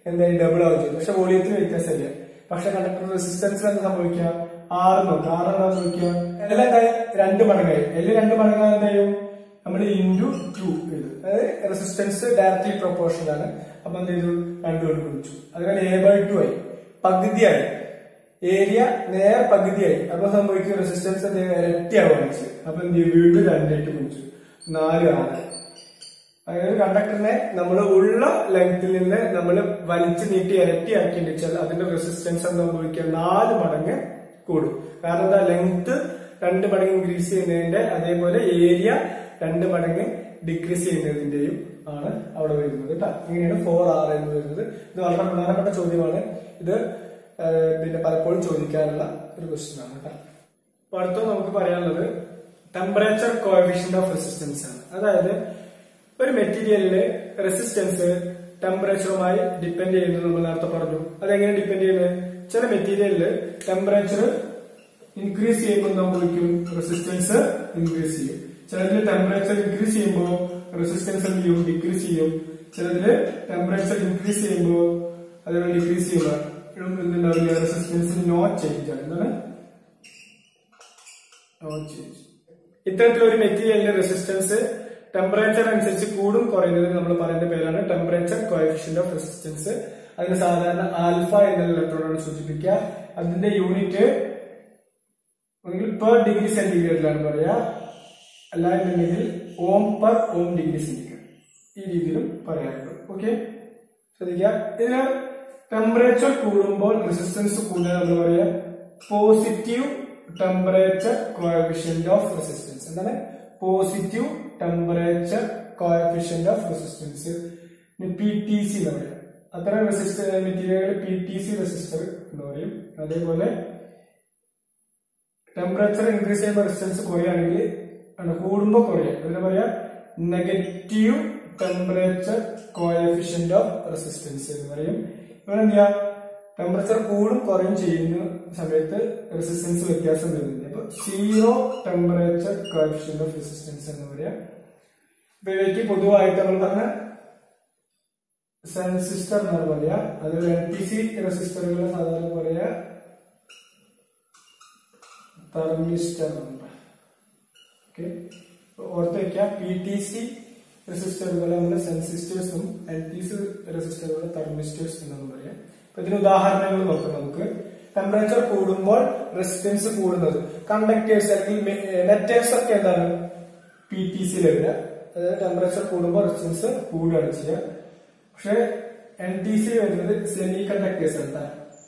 എന്തായാലും ഡബിൾ ആവും ചെയ്യും പക്ഷെ വോളിയത്തിന് വ്യത്യാസമില്ല പക്ഷെ കണ്ടക്ടർ റെസിസ്റ്റൻസിൽ എന്താ സംഭവിക്കുക ആറ് നോക്കുക ആറ് എന്താ സംഭവിക്കുക എല്ലാം എന്താ രണ്ട് മടങ്ങായി എല്ലാം രണ്ട് മടങ്ങാൻ എന്തായും നമ്മൾ ഇൻറ്റു ടു ഇത് അതായത് റെസിസ്റ്റൻസ് ഡയറക്ട്ലി പ്രൊപ്പോർഷണൽ ആണ് അപ്പൊ എന്ത് ചെയ്തു രണ്ടു കൊണ്ട് ഗുണിച്ചു അതുപോലെ എ ബൈ ടു ആയി പകുതിയായി ഏരിയ നേർ പകുതിയായി അപ്പൊ സംഭവിക്കും റെസിസ്റ്റൻസ് എന്ത് ചെയ്യും ഇരട്ടിയാവുകയാണ് ചെയ്യും അപ്പൊ എന്ത് ചെയ്യും വീണ്ടും രണ്ടായിട്ട് ഗുണിച്ചു നാല് ആറ് അതായത് കണ്ടക്ടറിനെ നമ്മൾ ഉള്ള ലെങ്ത്തിൽ നിന്ന് നമ്മൾ വലിച്ചു നീട്ടി ഇരട്ടിയാക്കിയെന്ന് വെച്ചാൽ അതിന്റെ റെസിസ്റ്റൻസ് എന്താ സംഭവിക്കുക നാല് മടങ്ങ് കൂടും കാരണം എന്താ ലെങ്ത് രണ്ട് മടങ്ങ് ഇൻക്രീസ് ചെയ്യുന്നതിന്റെ അതേപോലെ ഏരിയ രണ്ട് മടങ്ങ് ഡിക്രീസ് ചെയ്യുന്നതിന്റെയും ആണ് അവിടെ വരുന്നത് കേട്ടോ ഇങ്ങനെയാണ് ഫോർ ആർ എന്ന് വരുന്നത് ഇത് വളരെ പ്രധാനപ്പെട്ട ചോദ്യമാണ് ഇത് ആ, പിന്നെ പലപ്പോഴും ചോദിക്കാനുള്ള ഒരു ക്വസ്റ്റ്യൻ ആണ് കേട്ടോ അപ്പൊ അടുത്ത നമുക്ക് പറയാനുള്ളത് ടെമ്പറേച്ചർ കോഎഫിഷ്യന്റ് ഓഫ് റെസിസ്റ്റൻസ് ആണ് അതായത് ഒരു മെറ്റീരിയലിലെ റെസിസ്റ്റൻസ് ടെമ്പറേച്ചറുമായി ഡിപ്പെൻഡ് ചെയ്യുന്നത് നമ്മൾ നേരത്തെ പറഞ്ഞു അതെങ്ങനെ ഡിപ്പെൻഡ് ചെയ്യുന്നത് ചില മെറ്റീരിയലില് ടെമ്പറേച്ചർ ഇൻക്രീസ് ചെയ്യുമ്പോൾ സംഭവിക്കും റെസിസ്റ്റൻസ് ഇൻക്രീസ് ചെയ്യും ചിലതിൽ ടെമ്പറേച്ചർ ഇൻക്രീസ് ചെയ്യുമ്പോൾ റെസിസ്റ്റൻസ് എന്ത് ചെയ്യും ഡിക്രീസ് ചെയ്യും ചിലതില് ടെമ്പറേച്ചർ ഇൻക്രീസ് ചെയ്യുമ്പോൾ അതേപോലെ ഡിക്രീസ് ചെയ്യുമ്പോൾ എന്തുണ്ടാവില്ല റെസിസ്റ്റൻസിന് നോ ചേഞ്ച് ആണ് എന്താണ് നോ ചേഞ്ച് ഇത്തരത്തിലൊരു മെറ്റീരിയലിന്റെ റെസിസ്റ്റൻസ് ടെമ്പറേച്ചർ അനുസരിച്ച് കൂടും കുറയുന്നതിന് നമ്മൾ പറയുന്ന പേരാണ് ടെമ്പറേച്ചർ കോഎഫിഷ്യന്റ് ഓഫ് റെസിസ്റ്റൻസ് അതിന് സാധാരണ ആൽഫ എന്ന ഇലക്ട്രോണാണ് സൂചിപ്പിക്കുക അതിന്റെ യൂണിറ്റ് ഒന്നുകിൽ പെർ ഡിഗ്രി സെന്റിഗ്രേഡിലാണ് പറയാ അല്ല എന്നുണ്ടെങ്കിൽ ohm per ohm degree centigrade ഈ രീതിയിലും പറയാറുണ്ട് ഓക്കെ ശ്രദ്ധിക്കുക ഇതിന് ടെമ്പറേച്ചർ കൂടുമ്പോൾ റെസിസ്റ്റൻസ് കൂടുതൽ നമ്മൾ പറയാ positive temperature coefficient of resistance എന്താണ് positive temperature coefficient of resistance P T C എന്ന് പറയാം അത്തരം റെസിസ്റ്റർ മെറ്റീരിയലുകൾ പി ടി സി റെസിസ്റ്റർ എന്ന് പറയും അതേപോലെ ടെമ്പറേച്ചർ ഇൻക്രീസ് ചെയ്യുമ്പോൾ റെസിസ്റ്റൻസ് കുറയുകയാണെങ്കിൽ ആണ് കൂടുമ്പോൾ കുറയും അതിന് പറയാ negative temperature coefficient of resistance എന്ന് പറയും ഇവിടെ എന്ത് ചെയ്യാം ടെമ്പറേച്ചർ കൂടും കുറയും ചെയ്യുന്ന സമയത്ത് റെസിസ്റ്റൻസ് വ്യത്യാസം വരുന്നുണ്ട് അപ്പൊ zero temperature coefficient of resistance എന്ന് പറയാം ഇപ്പൊ ഇവയ്ക്ക് പൊതുവായിട്ട് നമ്മൾ പറഞ്ഞ സെൻസിസ്റ്റർ എന്നാണ് പറയാ അത് എൻ ടി സി റെസിസ്റ്ററുകൾ സാധാരണ പറയാ തെർമിസ്റ്റർ എന്നാണ് ഓക്കെ ഓർത്ത് വെക്കുക പി ടി സി റെസിസ്റ്ററുകൾ നമ്മൾ സെൻസിസ്റ്റേഴ്സും എൽ ടി സി റെസിസ്റ്ററുകൾ തെർമിസ്റ്റേഴ്സ് എന്നാണ് പറയാം അപ്പൊ ഇതിന് ഉദാഹരണങ്ങൾ നോക്കാം നമുക്ക് ടെമ്പറേച്ചർ കൂടുമ്പോൾ റെസിസ്റ്റൻസ് കൂടുന്നത് കണ്ടക്ടേഴ്സ് അല്ലെങ്കിൽ മെറ്റേഴ്സ് ഒക്കെ എന്താണ് പി ടി സിയിൽ വരിക അതായത് ടെമ്പറേച്ചർ കൂടുമ്പോൾ റെസിസ്റ്റൻസ് കൂടുകയാണ് ചെയ്യുക പക്ഷെ എൻ ടി സി വരുന്നത് സെമി കണ്ടക്ടേഴ്സ് എന്താണ്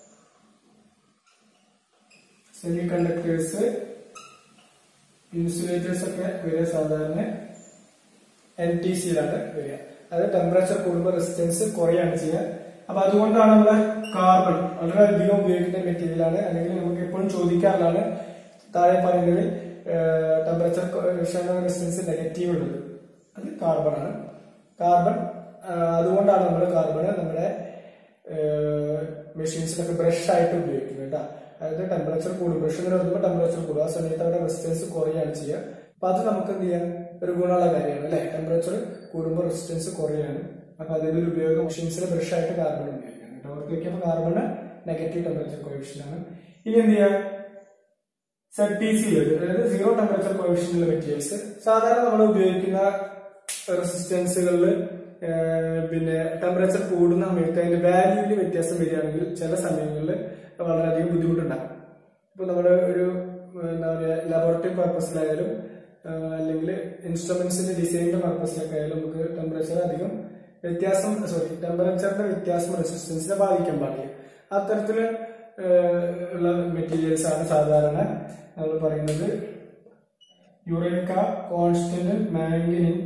സെമി കണ്ടക്ടേഴ്സ് ഇൻസുലേറ്റേഴ്സ് ഒക്കെ വരിക സാധാരണ എൻ ടി സിയിലാണ് വരിക അത് ടെമ്പറേച്ചർ കൂടുമ്പോൾ റെസിസ്റ്റൻസ് കുറയാണ് ചെയ്യുക അപ്പൊ അതുകൊണ്ടാണ് നമ്മള് കാർബൺ വളരെയധികം ഉപയോഗിക്കുന്ന മെറ്റീരിയൽ ആണ് അല്ലെങ്കിൽ നമുക്ക് എപ്പോഴും ചോദിക്കാറുള്ളതാണ് താഴെ പറയുന്നത് ടെമ്പറേച്ചർ റെസിസ്റ്റൻസ് നെഗറ്റീവ് ഉള്ളത് അത് കാർബൺ ആണ് കാർബൺ അതുകൊണ്ടാണ് നമ്മൾ കാർബൺ നമ്മുടെ മെഷീൻസിലൊക്കെ ബ്രഷ് ആയിട്ട് ഉപയോഗിക്കുന്നത് കേട്ടോ അതായത് ടെമ്പറേച്ചർ കൂടും ബ്രഷ് ഇങ്ങനെ വരുമ്പോൾ ടെമ്പറേച്ചർ കൂടും ആ സമയത്ത് അവിടെ റെസിസ്റ്റൻസ് കുറയാണ് ചെയ്യുക അപ്പൊ അത് നമുക്ക് എന്ത് ചെയ്യാൻ ഒരു ഗുണമുള്ള കാര്യമാണ് അല്ലെ ടെമ്പറേച്ചർ കൂടുമ്പോൾ റെസിസ്റ്റൻസ് കുറയാണ് അപ്പൊ അതിന്റെ ഒരു ഉപയോഗം മെഷീൻസിലെ ബ്രഷ് ആയിട്ട് കാർബൺ ഉപയോഗിക്കാം കേട്ടോ ഓർത്ത് വെക്കുമ്പോൾ കാർബണ് നെഗറ്റീവ് ടെമ്പറേച്ചർ കോയിഷൻ ആണ് ഇനി എന്ത് ചെയ്യാം സെറ്റ് പി സി അതായത് സീറോ ടെമ്പറേച്ചർ കോയിഷനുള്ള മെറ്റീരിയൽസ് സാധാരണ നമ്മൾ ഉപയോഗിക്കുന്ന റെസിസ്റ്റൻസുകളിൽ പിന്നെ ടെമ്പറേച്ചർ കൂടുന്ന സമയത്ത് അതിന്റെ വാല്യൂവിൽ വ്യത്യാസം വരികയാണെങ്കിൽ ചില സമയങ്ങളിൽ വളരെയധികം ബുദ്ധിമുട്ടുണ്ടാകും ഇപ്പൊ നമ്മുടെ ഒരു എന്താ പറയുക ലബോറട്ടറി പർപ്പസിലായാലും അല്ലെങ്കിൽ ഇൻസ്ട്രുമെന്റ്സിന്റെ ഡിസൈനിന്റെ പർപ്പസിലൊക്കെ ആയാലും നമുക്ക് ടെമ്പറേച്ചർ അധികം വ്യത്യാസം സോറി ടെമ്പറേച്ചറിന്റെ വ്യത്യാസം റെസിസ്റ്റൻസിനെ ബാധിക്കാൻ പാടില്ല അത്തരത്തില് ഉള്ള മെറ്റീരിയൽസ് ആണ് സാധാരണ നമ്മൾ പറയുന്നത് യുറേക്ക കോൺസ്റ്റന്റ് മാംഗനിൻ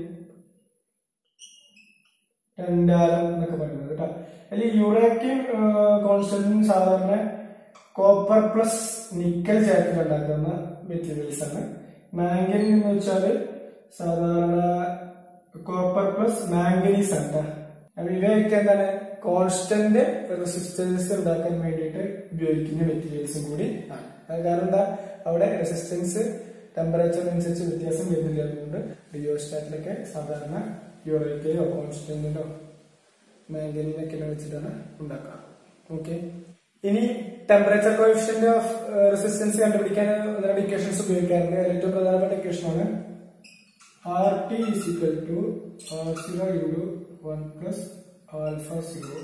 ടെൻഡാലം എന്നൊക്കെ പറയുന്നത് കേട്ടോ അതിൽ യുറേക്കയും കോൺസ്റ്റന്റും സാധാരണ കോപ്പർ പ്ലസ് നിക്കൽ ചേർത്ത് ഉണ്ടാക്കുന്ന മെറ്റീരിയൽസ് ആണ് മാംഗനിൻ എന്ന് വെച്ചാല് സാധാരണ കോപ്പർ പ്ലസ് മാംഗനീസ് ആണ് ട്ടോ. അപ്പൊ ഇവയൊക്കെ എന്താണ് കോൺസ്റ്റന്റ് റെസിസ്റ്റൻസ് ഉണ്ടാക്കാൻ വേണ്ടിയിട്ട് ഉപയോഗിക്കുന്ന മെറ്റീരിയൽസും കൂടി ആണ് അത് കാരണം എന്താ അവിടെ റെസിസ്റ്റൻസ് ടെമ്പറേച്ചർ അനുസരിച്ച് വ്യത്യാസം വരുന്നില്ല അതുകൊണ്ട് റിയോസ്റ്റാറ്റിലൊക്കെ സാധാരണ യൂറോപ്പിലോ കോൺസ്റ്റന്റിലോ മാംഗനീനൊക്കെ വെച്ചിട്ടാണ് ഉണ്ടാക്കുക ഓക്കെ ഇനി ടെമ്പറേച്ചർ കോഫിഷ്യന്റ് ഓഫ് റെസിസ്റ്റൻസ് കണ്ടുപിടിക്കാൻ ഒന്ന് രണ്ട് ഇക്വേഷൻസ് ഉപയോഗിക്കാറുണ്ട് അതിൽ ഏറ്റവും പ്രധാനപ്പെട്ട ഇക്വേഷനാണ് R T is equal to R zero into one plus alpha zero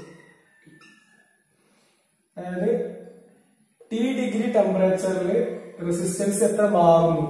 അതായത് ടി ഡിഗ്രി ടെമ്പറേച്ചറിൽ റെസിസ്റ്റൻസ് എത്ര മാറുന്നു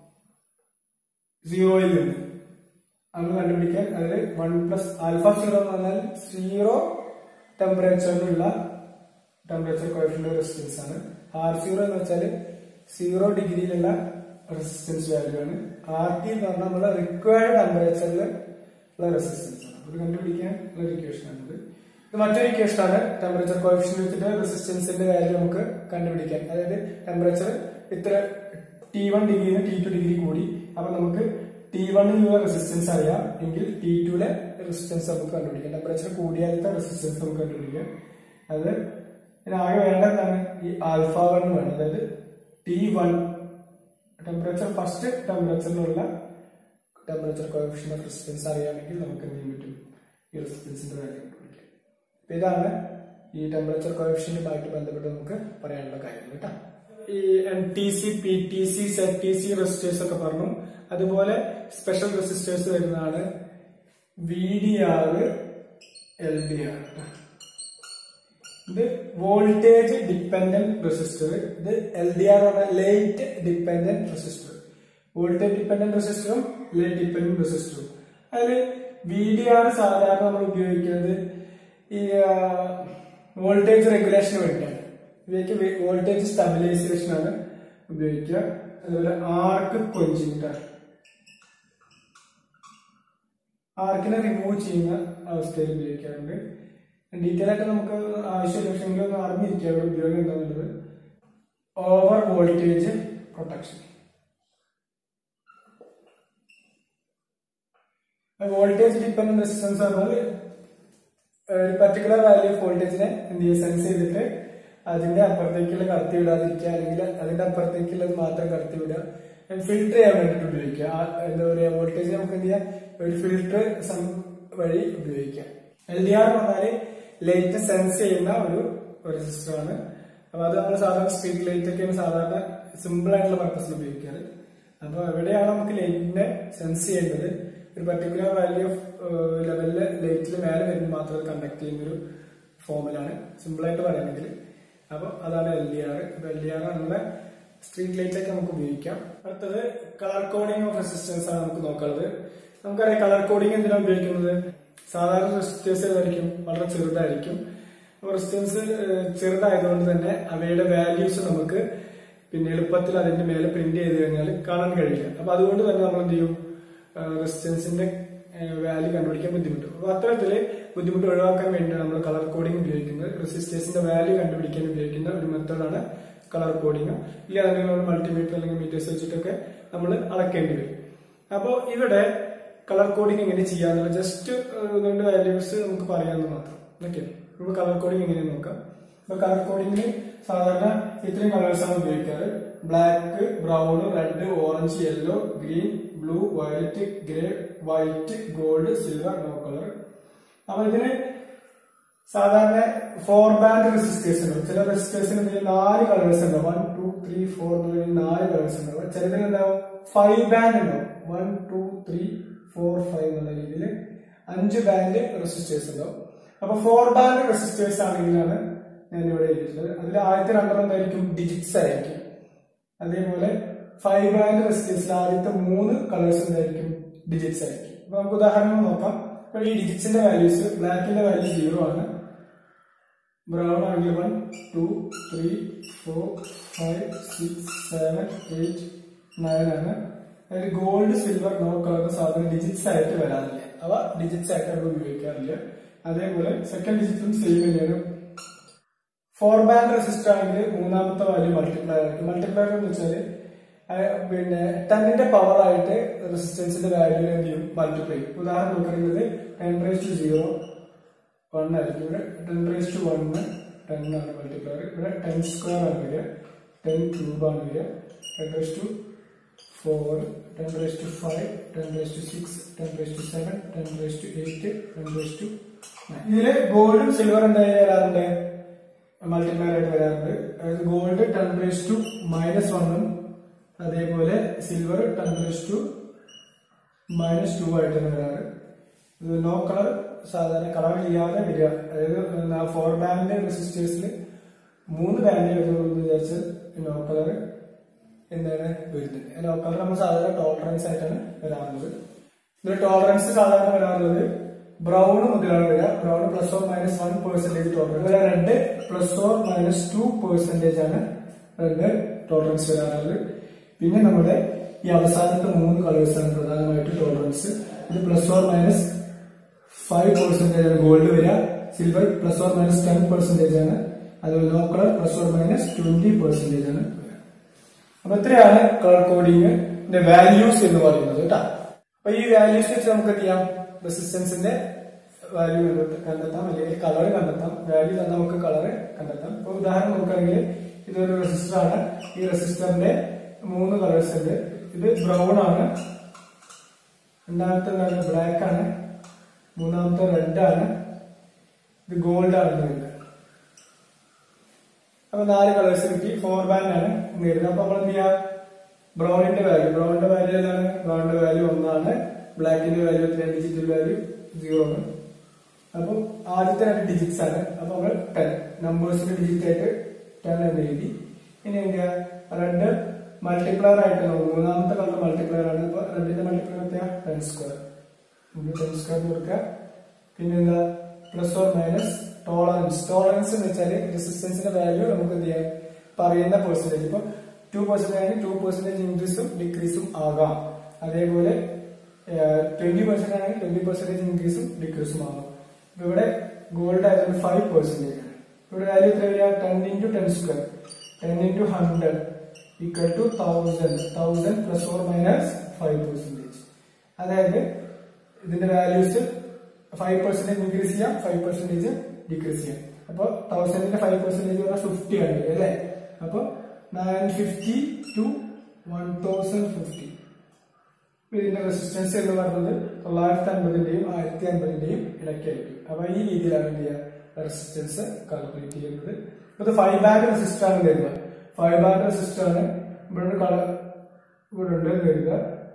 സീറോയിൽ നിന്ന് അന്ന് കണ്ടുപിടിക്കാൻ അതായത് വൺ പ്ലസ് ആൽഫ സീറോ എന്ന് പറഞ്ഞാൽ സീറോ ടെമ്പറേച്ചറിലുള്ള ടെമ്പറേച്ചർ കോഫിന്റെ റെസിസ്റ്റൻസ് ആണ് ആർ സീറോ എന്ന് വെച്ചാൽ സീറോ ഡിഗ്രിയിലുള്ള റെസിസ്റ്റൻസ് വാല്യൂ ആണ് ആർ ടി എന്ന് പറഞ്ഞാൽ നമ്മുടെ റിക്വയർഡ് ടെമ്പറേച്ചറിൽ ഉള്ള റെസിസ്റ്റൻസ് ആണ് അത് കണ്ടുപിടിക്കാൻ ഉള്ള ഒരു ഇക്വേഷൻ ആണിത് ഇത് മറ്റൊരു ഇക്വേഷൻ ആണ് ടെമ്പറേച്ചർ കോഫിഷ്യൻ വെച്ചിട്ട് റെസിസ്റ്റൻസിന്റെ വാല്യൂ നമുക്ക് കണ്ടുപിടിക്കാൻ അതായത് ടെമ്പറേച്ചർ ഇത്ര ടി വൺ ഡിഗ്രിന്ന് ടി ടു ഡിഗ്രി കൂടി അപ്പൊ നമുക്ക് ടി വണ്ണിലുള്ള റെസിസ്റ്റൻസ് അറിയാം എങ്കിൽ ടി ടുവിലെ റെസിസ്റ്റൻസ് നമുക്ക് കണ്ടുപിടിക്കാം ടെമ്പറേച്ചർ കൂടിയാലത്തെ റെസിസ്റ്റൻസ് നമുക്ക് കണ്ടുപിടിക്കാം അത് ഇതിനാകെ വേണ്ടതാണ് ഈ ആൽഫ വൺ വേണം അതായത് ടി വൺ ടെമ്പറേച്ചർ ഫസ്റ്റ് ടെമ്പറേച്ചറിലുള്ള ടെമ്പറേച്ചർ കോഫിഷ്യൻ ഓഫ് റെസിസ്റ്റൻസ് അറിയാമെങ്കിൽ നമുക്ക് എന്ത് ചെയ്യാൻ പറ്റും ഈ റെസിസ്റ്റൻസിന്റെ വാല്യൂ കണ്ടുപിടിക്കാം അപ്പൊ ഇതാണ് ഈ ടെമ്പറേച്ചർ കോഫിഷ്യന്റുമായിട്ട് ബന്ധപ്പെട്ട് നമുക്ക് പറയാനുള്ള കാര്യങ്ങൾ കേട്ടോ ഈ N T C P T C Z T C resistors ഒക്കെ പറഞ്ഞു അതുപോലെ സ്പെഷ്യൽ റെസിസ്റ്റേഴ്സ് വരുന്നതാണ് V D R L D R ഇത് വോൾട്ടേജ് ഡിപ്പെൻഡന്റ് റെസിസ്റ്റർ ഇത് എൽ ഡി ആർ പറഞ്ഞ light dependent resistor voltage dependent റെസിസ്റ്ററും ലൈറ്റ് ഡിപ്പെൻഡന്റ് റെസിസ്റ്ററും അതിൽ വി ഡി ആർ സാധാരണ നമ്മൾ ഉപയോഗിക്കുന്നത് ഈ വോൾട്ടേജ് റെഗുലേഷന് വേണ്ടിയാണ് ഇവയ്ക്ക് വോൾട്ടേജ് സ്റ്റെബിലൈസേഷൻ ആണ് ഉപയോഗിക്കുക അതുപോലെ ആർക്ക് കൊഞ്ചിങ്ങർ ആർക്കിനെ റിമൂവ് ചെയ്യുന്ന അവസ്ഥയിൽ ഉപയോഗിക്കാറുണ്ട് ഡീറ്റെയിൽ ആയിട്ട് നമുക്ക് ആവശ്യമില്ല പക്ഷെ എങ്കിലും ഒന്ന് അറിഞ്ഞിരിക്കുക അവരുടെ ഉപയോഗം എന്താണെന്നുള്ളത് over voltage protection voltage dependent resistance പറഞ്ഞാൽ ഒരു പർട്ടിക്കുലർ വാല്യൂ ഓഫ് വോൾട്ടേജിനെ എന്ത് ചെയ്യുക സെൻസ് ചെയ്തിട്ട് അതിന്റെ അപ്പുറത്തേക്കുള്ള കടത്തി വിടാതിരിക്കുക അല്ലെങ്കിൽ അതിന്റെ അപ്പുറത്തേക്കുള്ളത് മാത്രം കടത്തി വിടുക ഫിൽട്ടർ ചെയ്യാൻ വേണ്ടിയിട്ട് ഉപയോഗിക്കുക ആ എന്താ പറയുക വോൾട്ടേജ് നമുക്ക് എന്ത് ചെയ്യാം ഒരു ഫിൽട്ടർ വഴി ഉപയോഗിക്കാം എൽ ഡി ആർ എന്ന് പറഞ്ഞാല് ലൈറ്റ് സെൻസ് ചെയ്യുന്ന ഒരു റെസിസ്റ്റർ ആണ് അപ്പൊ അത് നമ്മൾ സാധാരണ സ്ട്രീറ്റ് ലൈറ്റ് ഒക്കെയാണ് സാധാരണ സിമ്പിൾ ആയിട്ടുള്ള പർപ്പസിൽ ഉപയോഗിക്കാറ് അപ്പൊ എവിടെയാണ് നമുക്ക് ലൈറ്റിനെ സെൻസ് ചെയ്യേണ്ടത് ഒരു പർട്ടിക്കുലർ വാല്യൂ ഓഫ് ലെവലില് ലൈറ്റിൽ മേലെ വരുമ്പോൾ മാത്രം അത് കണ്ടക്ട് ചെയ്യുന്ന ഒരു ഫോമിലാണ് സിമ്പിൾ ആയിട്ട് പറയുകയാണെങ്കിൽ അപ്പൊ അതാണ് L D R L D R നമ്മുടെ സ്ട്രീറ്റ് ലൈറ്റ് ഒക്കെ നമുക്ക് ഉപയോഗിക്കാം അടുത്തത് കളർ കോഡിംഗ് ഓഫ് റെസിസ്റ്റൻസ് ആണ് നമുക്ക് നോക്കുന്നത് നമുക്കറിയാം കളർ കോഡിംഗ് എന്തിനാണ് ഉപയോഗിക്കുന്നത് സാധാരണ റെസിസ്റ്റേഴ്സ് ഏതായിരിക്കും വളരെ ചെറുതായിരിക്കും റെസിസ്റ്റൻസ് ചെറുതായതുകൊണ്ട് തന്നെ അവയുടെ വാല്യൂസ് നമുക്ക് പിന്നെ എളുപ്പത്തിൽ അതിന്റെ മേലെ പ്രിന്റ് ചെയ്ത് കഴിഞ്ഞാൽ കാണാൻ കഴിയില്ല അപ്പൊ അതുകൊണ്ട് തന്നെ നമ്മൾ എന്ത് ചെയ്യും റെസിസ്റ്റൻസിന്റെ വാല്യൂ കണ്ടുപിടിക്കാൻ ബുദ്ധിമുട്ടും അപ്പൊ അത്തരത്തില് ബുദ്ധിമുട്ട് ഒഴിവാക്കാൻ വേണ്ടിയാണ് നമ്മൾ കളർ കോഡിംഗ് ഉപയോഗിക്കുന്നത് റെസിസ്റ്റേഴ്സിന്റെ വാല്യൂ കണ്ടുപിടിക്കാൻ ഉപയോഗിക്കുന്ന ഒരു മെത്തേഡാണ് കളർ കോഡിംഗ് ഇല്ല അല്ലെങ്കിൽ നമ്മൾ മൾട്ടിമീറ്റർ അല്ലെങ്കിൽ മീറ്റേഴ്സ് വെച്ചിട്ടൊക്കെ നമ്മൾ അളക്കേണ്ടി വരും അപ്പോൾ ഇവിടെ കളർ കോഡിംഗ് എങ്ങനെ ചെയ്യാന്നുള്ള ജസ്റ്റ് രണ്ട് വാല്യൂസ് നമുക്ക് പറയാമെന്ന് മാത്രം ഓക്കെ നമുക്ക് കളർ കോഡിംഗ് എങ്ങനെ നോക്കാം അപ്പൊ കളർ കോഡിംഗിന് സാധാരണ ഇത്രയും കളേഴ്സ് ആണ് ഉപയോഗിക്കാറ് black brown red orange yellow green blue violet grey white gold silver no colour അപ്പൊ ഇതിന് സാധാരണ ഫോർ ബാൻഡ് റെസിസ്റ്റേഴ്സ് ഉണ്ട് ചില റെസിസ്റ്റേഴ്സിന് ഇതിൽ നാല് കളേഴ്സ് ഉണ്ടാവും വൺ ടു ത്രീ ഫോർ എന്നുള്ള നാല് കളേഴ്സ് ഉണ്ടാവും ചിലതിന് എന്താവും ഫൈവ് ബാൻഡ് ഉണ്ടാവും one two three four five എന്നുള്ള രീതിയിൽ അഞ്ച് ബാൻഡ് റെസിസ്റ്റേഴ്സ് ഉണ്ടാവും അപ്പൊ ഫോർ ബാൻഡ് റെസിസ്റ്റേഴ്സ് ആണെങ്കിലാണ് ഞാൻ ഇവിടെ എഴുതിയിട്ടുള്ളത് അതിൽ ആദ്യത്തെ രണ്ടെണ്ണം എന്തായിരിക്കും ഡിജിറ്റ്സ് ആയിരിക്കും അതേപോലെ ഫൈവ് ബാൻഡ് റെസിസ്റ്റേഴ്സിൽ ആദ്യത്തെ മൂന്ന് കളേഴ്സ് എന്തായിരിക്കും ഡിജിറ്റ്സ് ആയിരിക്കും അപ്പൊ നമുക്ക് ഉദാഹരണം നോക്കാം അപ്പൊ ഈ ഡിജിറ്റ്സിന്റെ വാല്യൂസ് ബ്ലാക്കിന്റെ വാല്യൂ സീറോ ആണ് ബ്രൗൺ ആണെങ്കിൽ one two three four five six seven eight nine ആണ് അതിൽ ഗോൾഡ് സിൽവർ നോ കളർ സാധനം ഡിജിറ്റ്സ് ആയിട്ട് വരാറില്ല അവ ഡിജിറ്റ്സ് ആയിട്ട് നമ്മൾ ഉപയോഗിക്കാറില്ല അതേപോലെ സെക്കൻഡ് ഡിജിറ്റും സെയിം തന്നെയാണ് ഫോർ ബാൻഡ് റെസിസ്റ്റർ ആണെങ്കിൽ മൂന്നാമത്തെ വാല്യൂ മൾട്ടിപ്ലയർ ആയിരിക്കും മൾട്ടിപ്ലയർ എന്ന് വെച്ചാൽ പിന്നെ ടെന്നിന്റെ പവർ ആയിട്ട് റെസിസ്റ്റൻസിന്റെ വാല്യൂ എന്ത് ചെയ്യും മൾട്ടിപ്ലൈ ചെയ്യും ഉദാഹരണം നോക്കുന്നത് ten raise to zero one ആയിരിക്കും ഇവിടെ ten raise to one ten ആണ് മൾട്ടിപ്ലയർ ഇവിടെ ടെൻ സ്ക്വയർ ആണ് വരിക ടെൻ ക്യൂബ് ആണ് വരിക ten raise to four ten raise to five ten raise to six ten raise to seven ten raise to eight ten raise to ഇതില് ഗോൾഡും silver എന്തായി വരാറുണ്ട് മൾട്ടിപ്ലയർ ആയിട്ട് വരാറുണ്ട് അതായത് gold ten raise to minus വണ്ണും അതേപോലെ silver ten raise to minus two ആയിട്ടാണ് വരാറ് ഇത് നോ കളർ സാധാരണ കളർ ചെയ്യാതെ വരിക അതായത് ഫോർ ബാൻഡ് റെസിസ്റ്റേഴ്സിൽ മൂന്ന് ബാൻഡ് വരുന്നുള്ളൂ എന്ന് വിചാരിച്ച് നോ കളർ എന്താണ് വരുന്നത് നോ കളർ നമ്മൾ സാധാരണ ടോളറൻസ് ആയിട്ടാണ് വരാറുള്ളത് ഇതിൽ ടോളറൻസ് സാധാരണ വരാറുള്ളത് ബ്രൗൺ മുതലാണ് വരിക brown plus or minus one percentage tolerance red plus or minus two percentage ആണ് റെഡ് ടോളറൻസ് വരാറുള്ളത് പിന്നെ നമ്മുടെ ഈ അവസാനത്തെ മൂന്ന് കളേഴ്സ് ആണ് പ്രധാനമായിട്ട് ടോളറൻസ് ഇത് plus or minus five percentage ആണ് ഗോൾഡ് വരിക silver plus or minus ten percentage ആണ് അതുപോലെ no colour plus or minus twenty percentage ആണ് വരിക. അപ്പൊ ഇത്രയാണ് കളർ കോഡിങ്ങിന്റെ വാല്യൂസ് എന്ന് പറയുന്നത് കേട്ടോ അപ്പൊ ഈ വാല്യൂസ് വെച്ച് നമുക്ക് എന്ത് ചെയ്യാം റെസിസ്റ്റൻസിന്റെ വാല്യൂ കണ്ടെത്താം അല്ലെങ്കിൽ കളർ കണ്ടെത്താം വാല്യൂ തന്നെ നമുക്ക് കളർ കണ്ടെത്താം ഇപ്പൊ ഉദാഹരണം നോക്കുകയാണെങ്കിൽ ഇതൊരു റെസിസ്റ്റർ ആണ് ഈ റെസിസ്റ്ററിന്റെ മൂന്ന് കളേഴ്സ് ഉണ്ട് ഇത് ബ്രൗൺ ആണ് രണ്ടാമത്തെ എന്താണ് ബ്ലാക്ക് ആണ് മൂന്നാമത്തെ റെഡ് ആണ് ഇത് ഗോൾഡ് ആണ് വരുന്നത് അപ്പൊ നാല് കളേഴ്സ് കിട്ടി ഫോർ ബാൻഡ് ആണ് വരുന്നത് അപ്പൊ നമ്മൾ എന്ത് ചെയ്യാം ബ്രൗണിന്റെ വാല്യൂ ബ്രൗണിന്റെ വാല്യൂ ഏതാണ് ബ്രൗണിന്റെ വാല്യൂ ഒന്നാണ് ബ്ലാക്കിന്റെ വാല്യൂ എത്രയാണ് ഡിജിറ്റൽ വാല്യൂ സീറോ ആണ് അപ്പൊ ആദ്യത്തെ രണ്ട് ഡിജിറ്റ്സ് ആണ് അപ്പൊ നമ്മൾ ടെൻ നമ്പേഴ്സിന്റെ ഡിജിറ്റ് ആയിട്ട് ടെൻ എന്ന് എഴുതി ഇനി എന്താ റെഡ് മൾട്ടിപ്ലയർ ആയിട്ട് നമ്മൾ മൂന്നാമത്തെ കളർ മൾട്ടിപ്ലയർ ആണ് അപ്പൊ റെഡിന്റെ മൾട്ടിപ്ലയർ എത്രയാ ടെൻ സ്ക്വയർ ടെൻ സ്ക്വയർ കൊടുക്കുക പിന്നെന്താ plus or minus tolerance tolerance എന്ന് വെച്ചാൽ റെസിസ്റ്റൻസിന്റെ വാല്യൂ നമുക്ക് എന്ത് ചെയ്യാം പറയുന്ന പെർസെന്റേജ് ഇപ്പൊ ടു പെർസെന്റേജ് ടു പെർസെന്റേജ് ഇൻക്രീസും ഡിക്രീസും ആകാം അതേപോലെ ട്വന്റി പെർസെന്റ് ആണെങ്കിൽ ട്വന്റി പെർസെന്റേജ് ഇൻക്രീസും ഡിക്രീസും ആകാം ഇപ്പൊ ഇവിടെ ഗോൾഡ് ആയതുകൊണ്ട് ഫൈവ് പെർസെന്റേജ് ആണ് ഇവിടെ വാല്യൂ എത്ര വരിക ten into ten square ten into hundred equal to thousand thousand plus or minus five percentage അതായത് ഇതിന്റെ വാല്യൂസ് ഫൈവ് പെർസെന്റേജ് ഇൻക്രീസ് ചെയ്യാം ഫൈവ് പെർസെന്റേജ് ഡിക്രീസ് ചെയ്യാം അപ്പൊ തൗസൻഡിന്റെ ഫൈവ് പെർസെന്റേജ് പറഞ്ഞാൽ ഫിഫ്റ്റി ആണ് അല്ലേ അപ്പൊ nine fifty to one thousand fifty ഇതിന്റെ റെസിസ്റ്റൻസ് എന്ന് പറയുന്നത് തൊള്ളായിരത്തി അൻപതിന്റെയും ആയിരത്തി അൻപതിന്റെയും ഇടയ്ക്കായിരിക്കും അപ്പൊ ഈ രീതിയിലാണ് എന്ത് ചെയ്യുക റെസിസ്റ്റൻസ് കാൽക്കുലേറ്റ് ചെയ്യുന്നത് ഇപ്പൊ ഇത് ഫൈവ് ബാഗ് റെസിസ്റ്റർ ആണ് കരുതുക ഫൈവ് ബാഗ് റെസിസ്റ്റർ ആണ് ഇവിടെ ഒരു കളർ ഇവിടെ ഉണ്ട് എന്ന് കരുതുക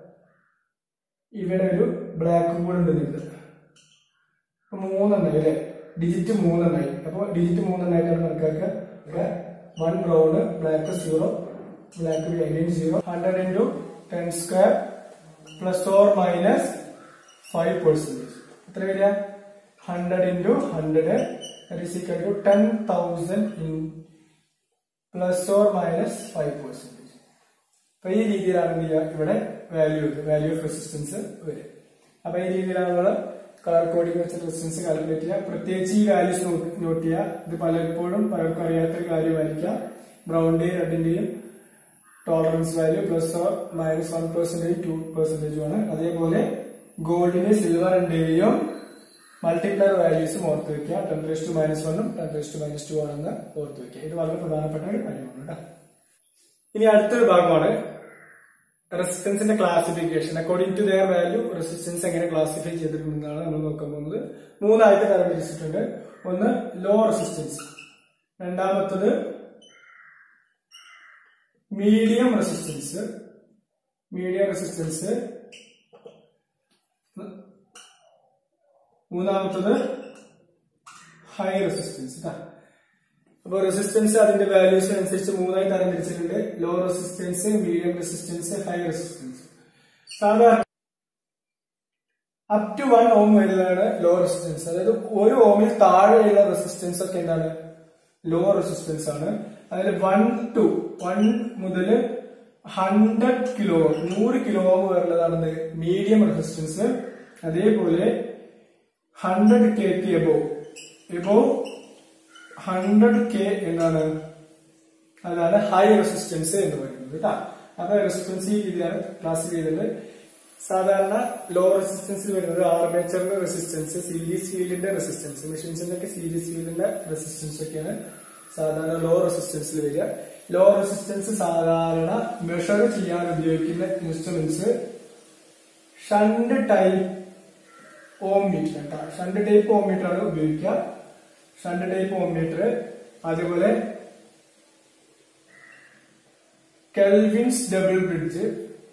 ഇവിടെ ഒരു ബ്ലാക്കും കൂടെ ഉണ്ട് എന്ന് കരുതുക അപ്പൊ മൂന്നെണ്ണായി അല്ലെ ഡിജിറ്റ് മൂന്നെണ്ണായി അപ്പൊ ഡിജിറ്റ് മൂന്നെണ്ണായിട്ടാണ് കണക്കാക്കുക one brown black zero black again zero hundred into ten square plus or minus five percentage എത്ര വരിക hundred into hundred equal to ten thousand in plus or minus five percentage അപ്പൊ ഈ രീതിയിലാണ് എന്ത് ചെയ്യുക ഇവിടെ വാല്യൂ വാല്യൂ ഓഫ് റെസിസ്റ്റൻസ് വരും അപ്പൊ ഈ രീതിയിലാണ് നമ്മൾ കളർ കോഡിംഗ് വെച്ച റെസിസ്റ്റൻസ് കാൽക്കുലേറ്റ് ചെയ്യുക പ്രത്യേകിച്ച് ഈ വാല്യൂസ് നോട്ട് ചെയ്യുക ഇത് പലപ്പോഴും പലർക്കും അറിയാത്തൊരു കാര്യമായിരിക്കാം ബ്രൗണിന്റെയും റെഡിന്റെയും tolerance value plus or minus one percentage two പെർസെന്റേജും ആണ് അതേപോലെ ഗോൾഡിന്റെ സിൽവറിന്റെയും മൾട്ടിപ്ലയർ വാല്യൂസും ഓർത്ത് വെക്കുക ടെൻ റേസ് ടു മൈനസ് വണ്ണും ten raise to minus two ആണെന്ന് ഓർത്ത് വെക്കുക ഇത് വളരെ പ്രധാനപ്പെട്ട ഒരു കാര്യമാണ് കേട്ടോ ഇനി അടുത്തൊരു ഭാഗമാണ് റെസിസ്റ്റൻസിന്റെ classification according to their value resistance എങ്ങനെ ക്ലാസിഫൈ ചെയ്തിട്ടുണ്ടെന്നാണ് നമ്മൾ നോക്കാൻ പോകുന്നത് മൂന്നായിട്ട് തരംതിരിച്ചിട്ടുണ്ട് ഒന്ന് ലോ റെസിസ്റ്റൻസ് രണ്ടാമത്തത് മീഡിയം റെസിസ്റ്റൻസ് മീഡിയം റെസിസ്റ്റൻസ് മൂന്നാമത്തത് ഹൈ റെസിസ്റ്റൻസ് അപ്പോൾ റെസിസ്റ്റൻസ് അതിന്റെ വാല്യൂസ് അനുസരിച്ച് മൂന്നായി തരംതിരിച്ചിട്ടുണ്ട് low resistance medium resistance high resistance സാധാരണ അപ് ടു വൺ ഓം വരുന്നതാണ് ലോ റെസിസ്റ്റൻസ് അതായത് ഒരു ഓമിൽ താഴെയുള്ള റെസിസ്റ്റൻസ് ഒക്കെ എന്താണ് ലോ റെസിസ്റ്റൻസ് ആണ് അതായത് വൺ ടു വൺ മുതൽ ഹൺഡ്രഡ് കിലോ നൂറ് കിലോ ഓം വരുന്നതാണ് മീഡിയം റെസിസ്റ്റൻസ് അതേപോലെ hundred K P above above hundred K എന്നാണ് അതാണ് ഹൈ റെസിസ്റ്റൻസ് എന്ന് പറയുന്നത് കേട്ടോ അപ്പൊ റെസിസ്റ്റൻസ് ഈ രീതിയിലാണ് ക്ലാസ് ചെയ്തത് സാധാരണ ലോ റെസിസ്റ്റൻസിൽ വരുന്നത് ആർമേച്ചറിന്റെ റെസിസ്റ്റൻസ് സീരീസ് ഫീൽഡിന്റെ റെസിസ്റ്റൻസ് മെഷീൻസിന്റെ ഒക്കെ സീരീസ് ഫീൽഡിന്റെ റെസിസ്റ്റൻസ് ഒക്കെയാണ് സാധാരണ ലോ റെസിസ്റ്റൻസിൽ വരിക ലോ റെസിസ്റ്റൻസ് സാധാരണ മെഷർ ചെയ്യാൻ ഉപയോഗിക്കുന്ന instruments shunt type ohm meter കേട്ടോ ഷണ്ട് ടൈപ്പ് ഓം മീറ്റർ ആണ് ഉപയോഗിക്കുക ഷണ്ട് ടൈപ്പ് ഓം മീറ്റർ അതേപോലെ Kelvin's double bridge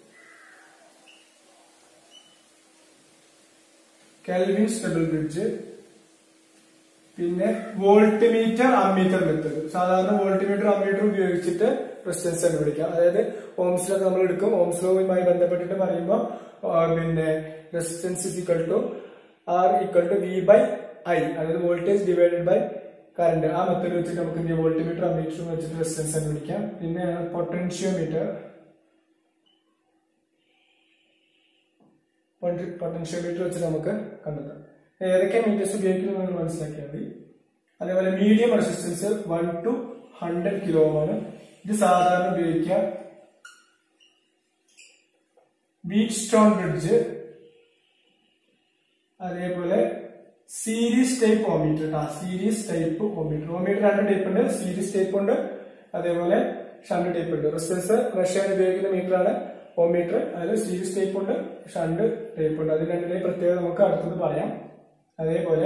Kelvin's double bridge പിന്നെ വോൾട്ട്മീറ്റർ അമ്മീറ്റർ മെത്തേഡ് സാധാരണ വോൾട്ട്മീറ്റർ അമ്മീറ്റർ ഉപയോഗിച്ചിട്ട് റെസിസ്റ്റൻസ് കണ്ടുപിടിക്കാം അതായത് ഓംസിലൊക്കെ നമ്മൾ എടുക്കും ഓംസ് ലോവുമായി ബന്ധപ്പെട്ടിട്ട് പറയുമ്പോൾ പിന്നെ resistance is equal to R equal to V by I അതായത് വോൾട്ടേജ് ഡിവൈഡഡ് ബൈ കറണ്ട് ആ മെത്തേഡ് വെച്ചിട്ട് നമുക്ക് എന്ത് വോൾട്ട്മീറ്റർ അമ്മീറ്റർ വെച്ചിട്ട് റെസിസ്റ്റൻസ് കണ്ടുപിടിക്കാം പിന്നെ പൊട്ടൻഷ്യോമീറ്റർ പൊട്ടൻഷ്യോമീറ്റർ വെച്ചിട്ട് നമുക്ക് കണ്ടെത്താം ഏതൊക്കെ മീറ്റേഴ്സ് ഉപയോഗിക്കുന്നു എന്ന് മനസ്സിലാക്കിയാൽ മതി അതേപോലെ medium resistance one to hundred kilo ആണ് ഇത് സാധാരണ ഉപയോഗിക്കുക ബീച്ച് സ്റ്റോൺ ബ്രിഡ്ജ് അതേപോലെ സീരീസ് ടൈപ്പ് ഓമീറ്റർ കേട്ടോ സീരീസ് ടൈപ്പ് ഓമീറ്റർ ഓമീറ്റർ രണ്ട് ടൈപ്പ് ഉണ്ട് സീരീസ് ടൈപ്പ് ഉണ്ട് അതേപോലെ ഷണ്ട് ടൈപ്പ് ഉണ്ട് റെസിസ്റ്റൻസ് റഷ്യൻ ഉപയോഗിക്കുന്ന മീറ്റർ ആണ് ഓമീറ്റർ അതിൽ സീരീസ് ടൈപ്പ് ഉണ്ട് ഷണ്ട് ടൈപ്പ് ഉണ്ട് അത് രണ്ടിന്റെയും പ്രത്യേകത നമുക്ക് അടുത്തത് പറയാം അതേപോലെ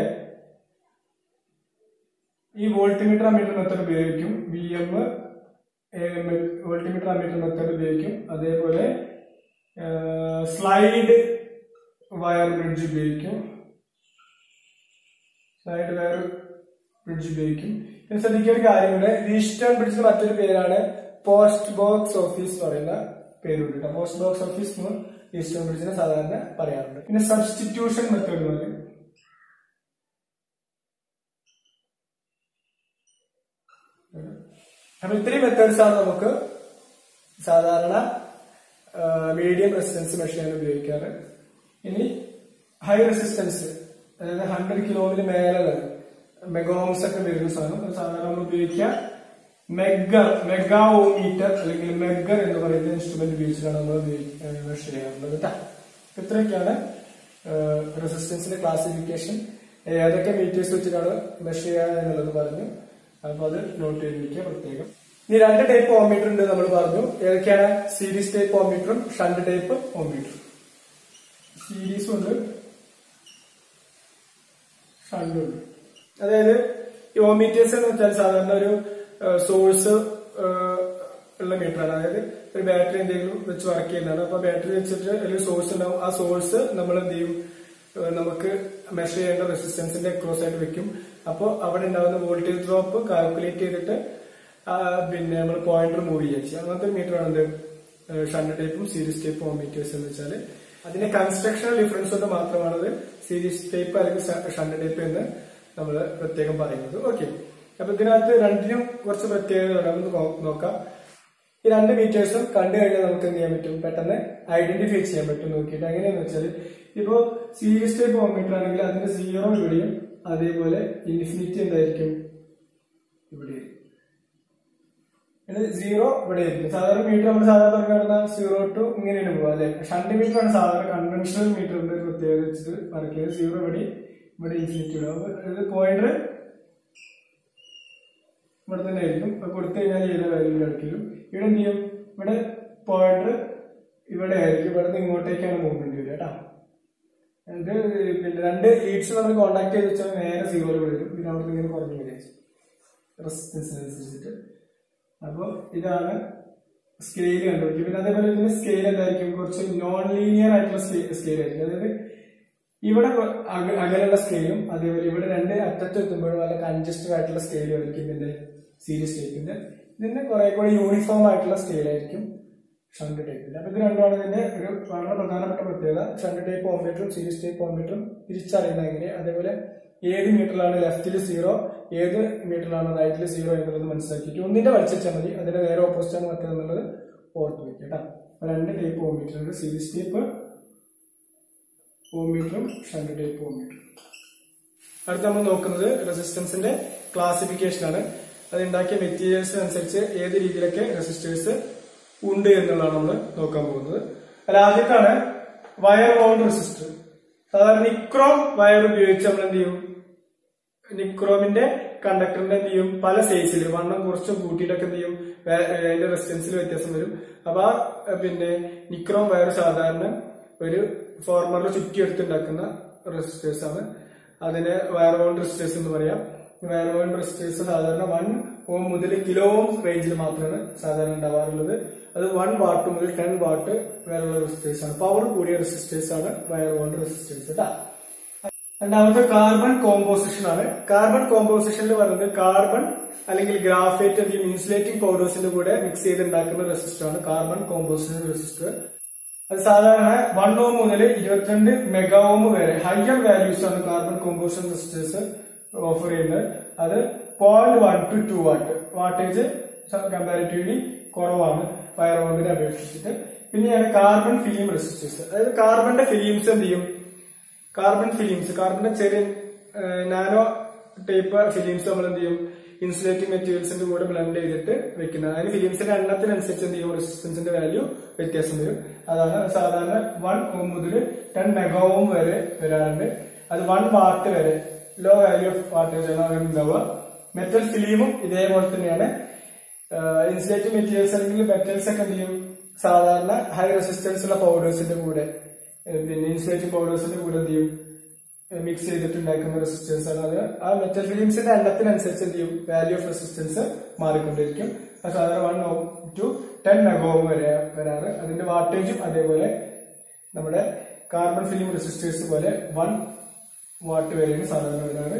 ഈ വോൾട്ടിമീറ്റർ അമീറ്റർ മെത്തേഡ് ഉപയോഗിക്കും V M voltmeter ammeter method ഉപയോഗിക്കും അതേപോലെ സ്ലൈഡ് വയർ ബ്രിഡ്ജ് ഉപയോഗിക്കും സ്ലൈഡ് വയർ ബ്രിഡ്ജ് ഉപയോഗിക്കും പിന്നെ ശ്രദ്ധിക്കുക ഒരു കാര്യം കൂടെ ഈസ്റ്റേൺ ബ്രിഡ്ജിന് മറ്റൊരു പേരാണ് പോസ്റ്റ് ബോക്സ് ഓഫീസ് എന്ന് പറയുന്ന പേരുണ്ട് കേട്ടോ പോസ്റ്റ് ബോക്സ് ഓഫീസ് എന്ന് ഈസ്റ്റേൺ ബ്രിഡ്ജിനെ സാധാരണ പറയാറുണ്ട് പിന്നെ സബ്സ്റ്റിറ്റ്യൂഷൻ മെത്തേഡ് എന്ന് പറയും അപ്പൊ ഇത്രയും മെത്തേഡ്സ് ആണ് നമുക്ക് സാധാരണ മീഡിയം റെസിസ്റ്റൻസ് മെഷീൻ ഉപയോഗിക്കാറ് ഇനി ഹൈ റെസിസ്റ്റൻസ് അതായത് ഹൺഡ്രഡ് കിലോമിന് മേലെ മെഗോംസ് ഒക്കെ വരുന്ന സാധനം അത് സാധാരണ നമ്മൾ ഉപയോഗിക്കുക മെഗർ മെഗാവോമീറ്റർ അല്ലെങ്കിൽ മെഗർ എന്ന് പറയുന്ന ഇൻസ്ട്രുമെന്റ് ഉപയോഗിച്ചിട്ടാണ് നമ്മൾ മെഷർ ചെയ്യാറുള്ളത് കേട്ടോ ഇത്രയൊക്കെയാണ് റെസിസ്റ്റൻസിന്റെ ക്ലാസിഫിക്കേഷൻ ഏതൊക്കെ മീറ്റേഴ്സ് വെച്ചിട്ടാണ് മെഷർ ചെയ്യുക എന്നുള്ളത് പറഞ്ഞു അപ്പൊ അത് നോട്ട് ചെയ്തിരിക്കുക പ്രത്യേകം ഇനി രണ്ട് ടൈപ്പ് ഓമീറ്റർ ഉണ്ട് നമ്മൾ പറഞ്ഞു ഏതൊക്കെയാണ് സീരീസ് ടൈപ്പ് ഓമീറ്ററും ഷണ്ട് ടൈപ്പ് ഓമീറ്ററും സീരീസും ഉണ്ട് ഷണ്ടും ഉണ്ട് അതായത് ഈ ഓമീറ്റേഴ്സ് എന്ന് വെച്ചാൽ സാധാരണ ഒരു സോഴ്സ് ഉള്ള മീറ്ററാണ് അതായത് ഒരു ബാറ്ററി എന്തെങ്കിലും വെച്ച് വർക്ക് ചെയ്യുന്നതാണ് അപ്പൊ ബാറ്ററി വെച്ചിട്ട് ഒരു സോഴ്സ് ഉണ്ടാവും ആ സോഴ്സ് നമ്മൾ എന്ത് ചെയ്യും ഏഹ് നമുക്ക് മെഷർ ചെയ്യേണ്ട റെസിസ്റ്റൻസിന്റെ ക്രോസ് ആയിട്ട് വെക്കും അപ്പോൾ അവിടെ ഉണ്ടാകുന്ന വോൾട്ടേജ് ഡ്രോപ്പ് കാൽക്കുലേറ്റ് ചെയ്തിട്ട് ആ, പിന്നെ നമ്മൾ പോയിന്റർ മൂവ് ചെയ്യുക ചെയ്യുക അങ്ങനത്തെ മീറ്റർ ആണ് എന്ത് ഷണ്ട് ടൈപ്പും സീരീസ് ടൈപ്പും മീറ്റേഴ്സ് എന്ന് വെച്ചാൽ അതിന്റെ കൺസ്ട്രക്ഷൻ ഡിഫറൻസ് കൊണ്ട് മാത്രമാണത് സീരീസ് ടൈപ്പ് അല്ലെങ്കിൽ ഷണ്ട് ടൈപ്പ് എന്ന് നമ്മൾ പ്രത്യേകം പറയുന്നത് ഓക്കെ അപ്പൊ ഇതിനകത്ത് രണ്ടിനും കുറച്ച് പ്രത്യേകതകളുണ്ടെന്ന് നോ- നോക്കാം ഈ രണ്ട് മീറ്റേഴ്സും കണ്ടു കഴിഞ്ഞാൽ നമുക്ക് എന്ത് ചെയ്യാൻ പറ്റും പെട്ടെന്ന് ഐഡന്റിഫൈ ചെയ്യാൻ പറ്റും നോക്കിയിട്ട് എങ്ങനെയാന്ന് വെച്ചാൽ ഇപ്പോ സീരീസ് ടൈപ്പ് ഓമീറ്റർ ആണെങ്കിൽ അതിന്റെ സീറോ ഇവിടെയും അതേപോലെ ഇൻഫിനിറ്റി എന്തായിരിക്കും ഇവിടെ സീറോ ഇവിടെ ആയിരിക്കും സാധാരണ മീറ്റർ നമ്മൾ സാധാരണ പറഞ്ഞാൽ സീറോ ടു ഇങ്ങനെയാണ് പോകുക അല്ലെ ഷണ്ട് മീറ്റർ ആണ് സാധാരണ കൺവെൻഷണൽ മീറ്ററിന്റെ ഒരു പ്രത്യേകത വെച്ചിട്ട് വരയ്ക്കുന്നത് സീറോ ഇവിടെ ഇവിടെ ഇൻഫിനിറ്റി ഇവിടെ അപ്പൊ ഇത് പോയിന്റ് ഇവിടെ തന്നെ ആയിരിക്കും അപ്പൊ കൊടുത്തു കഴിഞ്ഞാൽ ഏത് വാല്യൂ കളിക്കലും ഇവിടെ എന്ത് ചെയ്യും ഇവിടെ പോയിന്റ് ഇവിടെ ആയിരിക്കും ഇവിടെ നിന്ന് ഇങ്ങോട്ടേക്കാണ് മൂവ്മെന്റ് വരിക കേട്ടോ ഇത് പിന്നെ രണ്ട് ലീഡ്സ് നമ്മൾ കോൺടാക്ട് ചെയ്ത് വെച്ചാൽ നേരെ സീറോയിൽ വരും പിന്നെ അവിടെ ഇങ്ങനെ കുറഞ്ഞു വരിക റെസിസ്റ്റൻസിനനുസരിച്ചിട്ട് അപ്പോൾ ഇതാണ് സ്കെയിൽ കണ്ടുപിടിക്കും പിന്നെ അതേപോലെ ഇതിന്റെ സ്കെയിൽ എന്തായിരിക്കും കുറച്ച് നോൺ ലീനിയർ ആയിട്ടുള്ള സ്കെയിൽ ആയിരിക്കും അതായത് ഇവിടെ കൊ- അക- അകലുള്ള സ്കെയിലും അതേപോലെ ഇവിടെ രണ്ട് അറ്റത്ത് എത്തുമ്പോഴും നല്ല കൺജസ്റ്റഡ് ആയിട്ടുള്ള സ്കെയിലും ആയിരിക്കും ഇതിന്റെ സീരീസ് ടൈപ്പിന്റെ ഇതിന്റെ കുറെ കൂടി യൂണിഫോം ആയിട്ടുള്ള സ്കെയിൽ ആയിരിക്കും ഷണ്ട് ടൈപ്പിന്റെ അപ്പൊ ഇത് രണ്ടുമാണ് ഇതിന്റെ ഒരു വളരെ പ്രധാനപ്പെട്ട പ്രത്യേകത ഷണ്ട് ടൈപ്പ് ഓമീറ്ററും സീരീസ് ടൈപ്പ് ഓമീറ്ററും തിരിച്ചറിയുന്നത് എങ്ങനെ അതേപോലെ ഏത് മീറ്ററിലാണ് ലെഫ്റ്റിൽ സീറോ ഏത് മീറ്ററിലാണ് റൈറ്റിൽ സീറോ എന്നുള്ളത് മനസ്സിലാക്കിയിട്ട് ഒന്നിന്റെ വലിച്ചാൽ മതി അതിന്റെ നേരെ ഓപ്പോസിറ്റ് ആണ് മറ്റേത് എന്നുള്ളത് ഓർത്ത് വെക്കുക കേട്ടോ അപ്പൊ രണ്ട് ടൈപ്പ് ഓമീറ്റർ ഉണ്ട് സീരീസ് ടൈപ്പ് ഓമീറ്ററും ഷണ്ട് ടൈപ്പ് ഓമീറ്ററും അടുത്ത നമ്മൾ നോക്കുന്നത് റെസിസ്റ്റൻസിന്റെ ക്ലാസിഫിക്കേഷൻ ആണ് അത് ഉണ്ടാക്കിയ മെറ്റീരിയൽസ് അനുസരിച്ച് ഏത് രീതിയിലൊക്കെ റെസിസ്റ്റേഴ്സ് ഉണ്ട് എന്നുള്ളതാണ് നമ്മൾ നോക്കാൻ പോകുന്നത് അതിൽ ആദ്യത്താണ് വയർ മൗണ്ട് റെസിസ്റ്റർ സാധാരണ നിക്രോം വയർ ഉപയോഗിച്ച് നമ്മൾ എന്ത് ചെയ്യും നിക്രോമിന്റെ കണ്ടക്ടറിന്റെ എന്ത് ചെയ്യും പല സൈസിൽ വണ്ണം കുറച്ച് കൂട്ടിയിട്ടൊക്കെ എന്ത് ചെയ്യും വേ- ഏ, അതിന്റെ റെസിസ്റ്റൻസിൽ വ്യത്യാസം വരും അപ്പൊ ആ ഏ, പിന്നെ നിക്രോം വയർ സാധാരണ ഒരു ഫോർമറിൽ ചുറ്റിയെടുത്തുണ്ടാക്കുന്ന റെസിസ്റ്റേഴ്സ് ആണ് അതിന് വയർ ബൗണ്ട് റെസിസ്റ്റേഴ്സ് എന്ന് പറയാം വയർ ബൗണ്ട് റെസിസ്റ്റേഴ്സ് സാധാരണ വൺ ഓം മുതൽ കിലോ ഓം റേഞ്ചിൽ മാത്രമാണ് സാധാരണ ഉണ്ടാവാറുള്ളത് അത് വൺ വാട്ട് മുതൽ ടെൻ വാട്ട് വരെയുള്ള റെസിസ്റ്റേഴ്സ് ആണ് പവർ കൂടിയ റെസിസ്റ്റേഴ്സ് ആണ് വയർ ബൗണ്ട് റെസിസ്റ്റേഴ്സ് കേട്ടോ രണ്ടാമത്തെ കാർബൺ കോമ്പോസിഷൻ ആണ് കാർബൺ കോമ്പോസിഷനിൽ പറയുന്നത് കാർബൺ അല്ലെങ്കിൽ ഗ്രാഫൈറ്റ് അല്ലെങ്കിൽ ഇൻസുലേറ്റിംഗ് പൗഡേഴ്സിന്റെ കൂടെ മിക്സ് ചെയ്ത് ഉണ്ടാക്കുന്ന റെസിസ്റ്റർ ആണ് കാർബൺ കോമ്പോസിഷൻ റെസിസ്റ്റർ അത് സാധാരണ വൺ ഓം മുതൽ ഇരുപത്തിരണ്ട് മെഗാ ഓം വരെ ഹയർ വാല്യൂസ് ആണ് കാർബൺ കോമ്പോസിഷൻ റെസിസ്റ്റേഴ്സ് ഓഫർ ചെയ്യുന്നത് അത് point one to two watt wattage comparatively കുറവാണ് ഫയർ ബോണ്ടിനെ അപേക്ഷിച്ചിട്ട് പിന്നെയാണ് കാർബൺ ഫിലിം റെസിസ്റ്റേഴ്സ് അതായത് കാർബണിന്റെ ഫിലിംസ് എന്ത് ചെയ്യും കാർബൺ ഫിലിംസ് കാർബണിന്റെ ചെറിയ നാനോ ടൈപ്പ് ഫിലിംസ് നമ്മൾ എന്ത് ചെയ്യും ഇൻസുലേറ്റിംഗ് മെറ്റീരിയൽസിന്റെ കൂടെ ബ്ലെൻഡ് ചെയ്തിട്ട് വെക്കുന്നത് അതിന് ഫിലിംസിന്റെ എണ്ണത്തിനനുസരിച്ച് എന്ത് ചെയ്യും റെസിസ്റ്റൻസിന്റെ വാല്യൂ വ്യത്യാസം വരും അതാണ് സാധാരണ വൺ ഓം മുതൽ ടെൻ മെഗാ ഓം വരെ വരാറുണ്ട് അത് വൺ വാട്ട് വരെ ലോ വാല്യൂ ഓഫ് വാട്ടേജ് ആണ് അങ്ങനെ ഉണ്ടാവുക മെറ്റൽ ഫിലിമും ഇതേപോലെ തന്നെയാണ് ഇൻസുലേറ്റിംഗ് മെറ്റീരിയൽസ് അല്ലെങ്കിൽ മെറ്റൽസ് ഒക്കെ എന്ത് ചെയ്യും സാധാരണ ഹൈ റെസിസ്റ്റൻസ് ഉള്ള പൗഡേഴ്സിന്റെ കൂടെ ഏഹ് പിന്നെ ഇൻസുലേറ്റിംഗ് പൗഡേഴ്സിന്റെ കൂടെ എന്ത് ചെയ്യും മിക്സ് ചെയ്തിട്ട് ഉണ്ടാക്കുന്ന റെസിസ്റ്റൻസ് ആണ് അത് ആ മെറ്റൽ ഫിലിംസിന്റെ എണ്ണത്തിനനുസരിച്ച് എന്ത് ചെയ്യും വാല്യൂ ഓഫ് റെസിസ്റ്റൻസ് മാറിക്കൊണ്ടിരിക്കും അത് സാധാരണ one ohm to ten megohm വരെ വരാറ് അതിന്റെ വാട്ടേജും അതേപോലെ നമ്മുടെ കാർബൺ ഫിലിം റെസിസ്റ്റേഴ്സ് പോലെ വൺ വാട്ട് വരെയാണ് സാധാരണ വരാറ്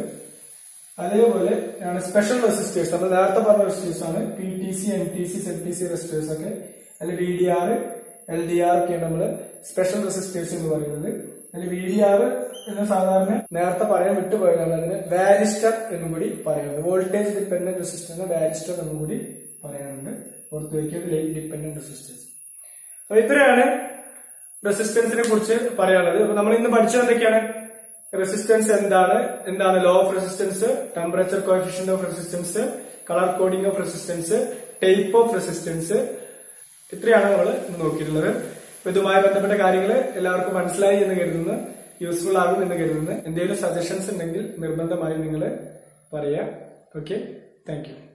അതേപോലെ ആണ് സ്പെഷ്യൽ റെസിസ്റ്റേഴ്സ് നമ്മൾ നേരത്തെ പറഞ്ഞ റെസിസ്റ്റേഴ്സ് ആണ് P T C M T C Z T C resistors ഒക്കെ അതിൽ V D R L D R ഒക്കെയാണ് നമ്മൾ സ്പെഷ്യൽ റെസിസ്റ്റേഴ്സ് എന്ന് പറയുന്നത് അതിൽ വി ഡി ആർ എന്ന് സാധാരണ നേരത്തെ പറയാൻ വിട്ടുപോയതാണ് അതിന് വാരിസ്റ്റർ എന്നും കൂടി പറയുന്നത് വോൾട്ടേജ് ഡിപ്പെൻഡന്റ് റെസിസ്റ്ററിന് വാരിസ്റ്റർ എന്നും കൂടി പറയാറുണ്ട് ഓർത്ത് വയ്ക്കുക ലൈറ്റ് ഡിപ്പെൻഡന്റ് റെസിസ്റ്റൻസ് അപ്പൊ ഇത്രയാണ് റെസിസ്റ്റൻസിനെ കുറിച്ച് പറയാനുള്ളത് അപ്പൊ നമ്മൾ ഇന്ന് പഠിച്ചത് എന്തൊക്കെയാണ് റെസിസ്റ്റൻസ് എന്താണ് എന്താണ് law of resistance temperature coefficient of resistance colour coding of resistance type of resistance ഇത്രയാണ് നമ്മൾ ഇന്ന് നോക്കിയിട്ടുള്ളത് അപ്പൊ ഇതുമായി ബന്ധപ്പെട്ട കാര്യങ്ങൾ എല്ലാവർക്കും മനസ്സിലായി എന്ന് കരുതുന്നു യൂസ്ഫുൾ ആകും എന്ന് കരുതുന്നു എന്തെങ്കിലും സജഷൻസ് ഉണ്ടെങ്കിൽ നിർബന്ധമായും നിങ്ങൾ പറയാം ഓക്കെ താങ്ക് യു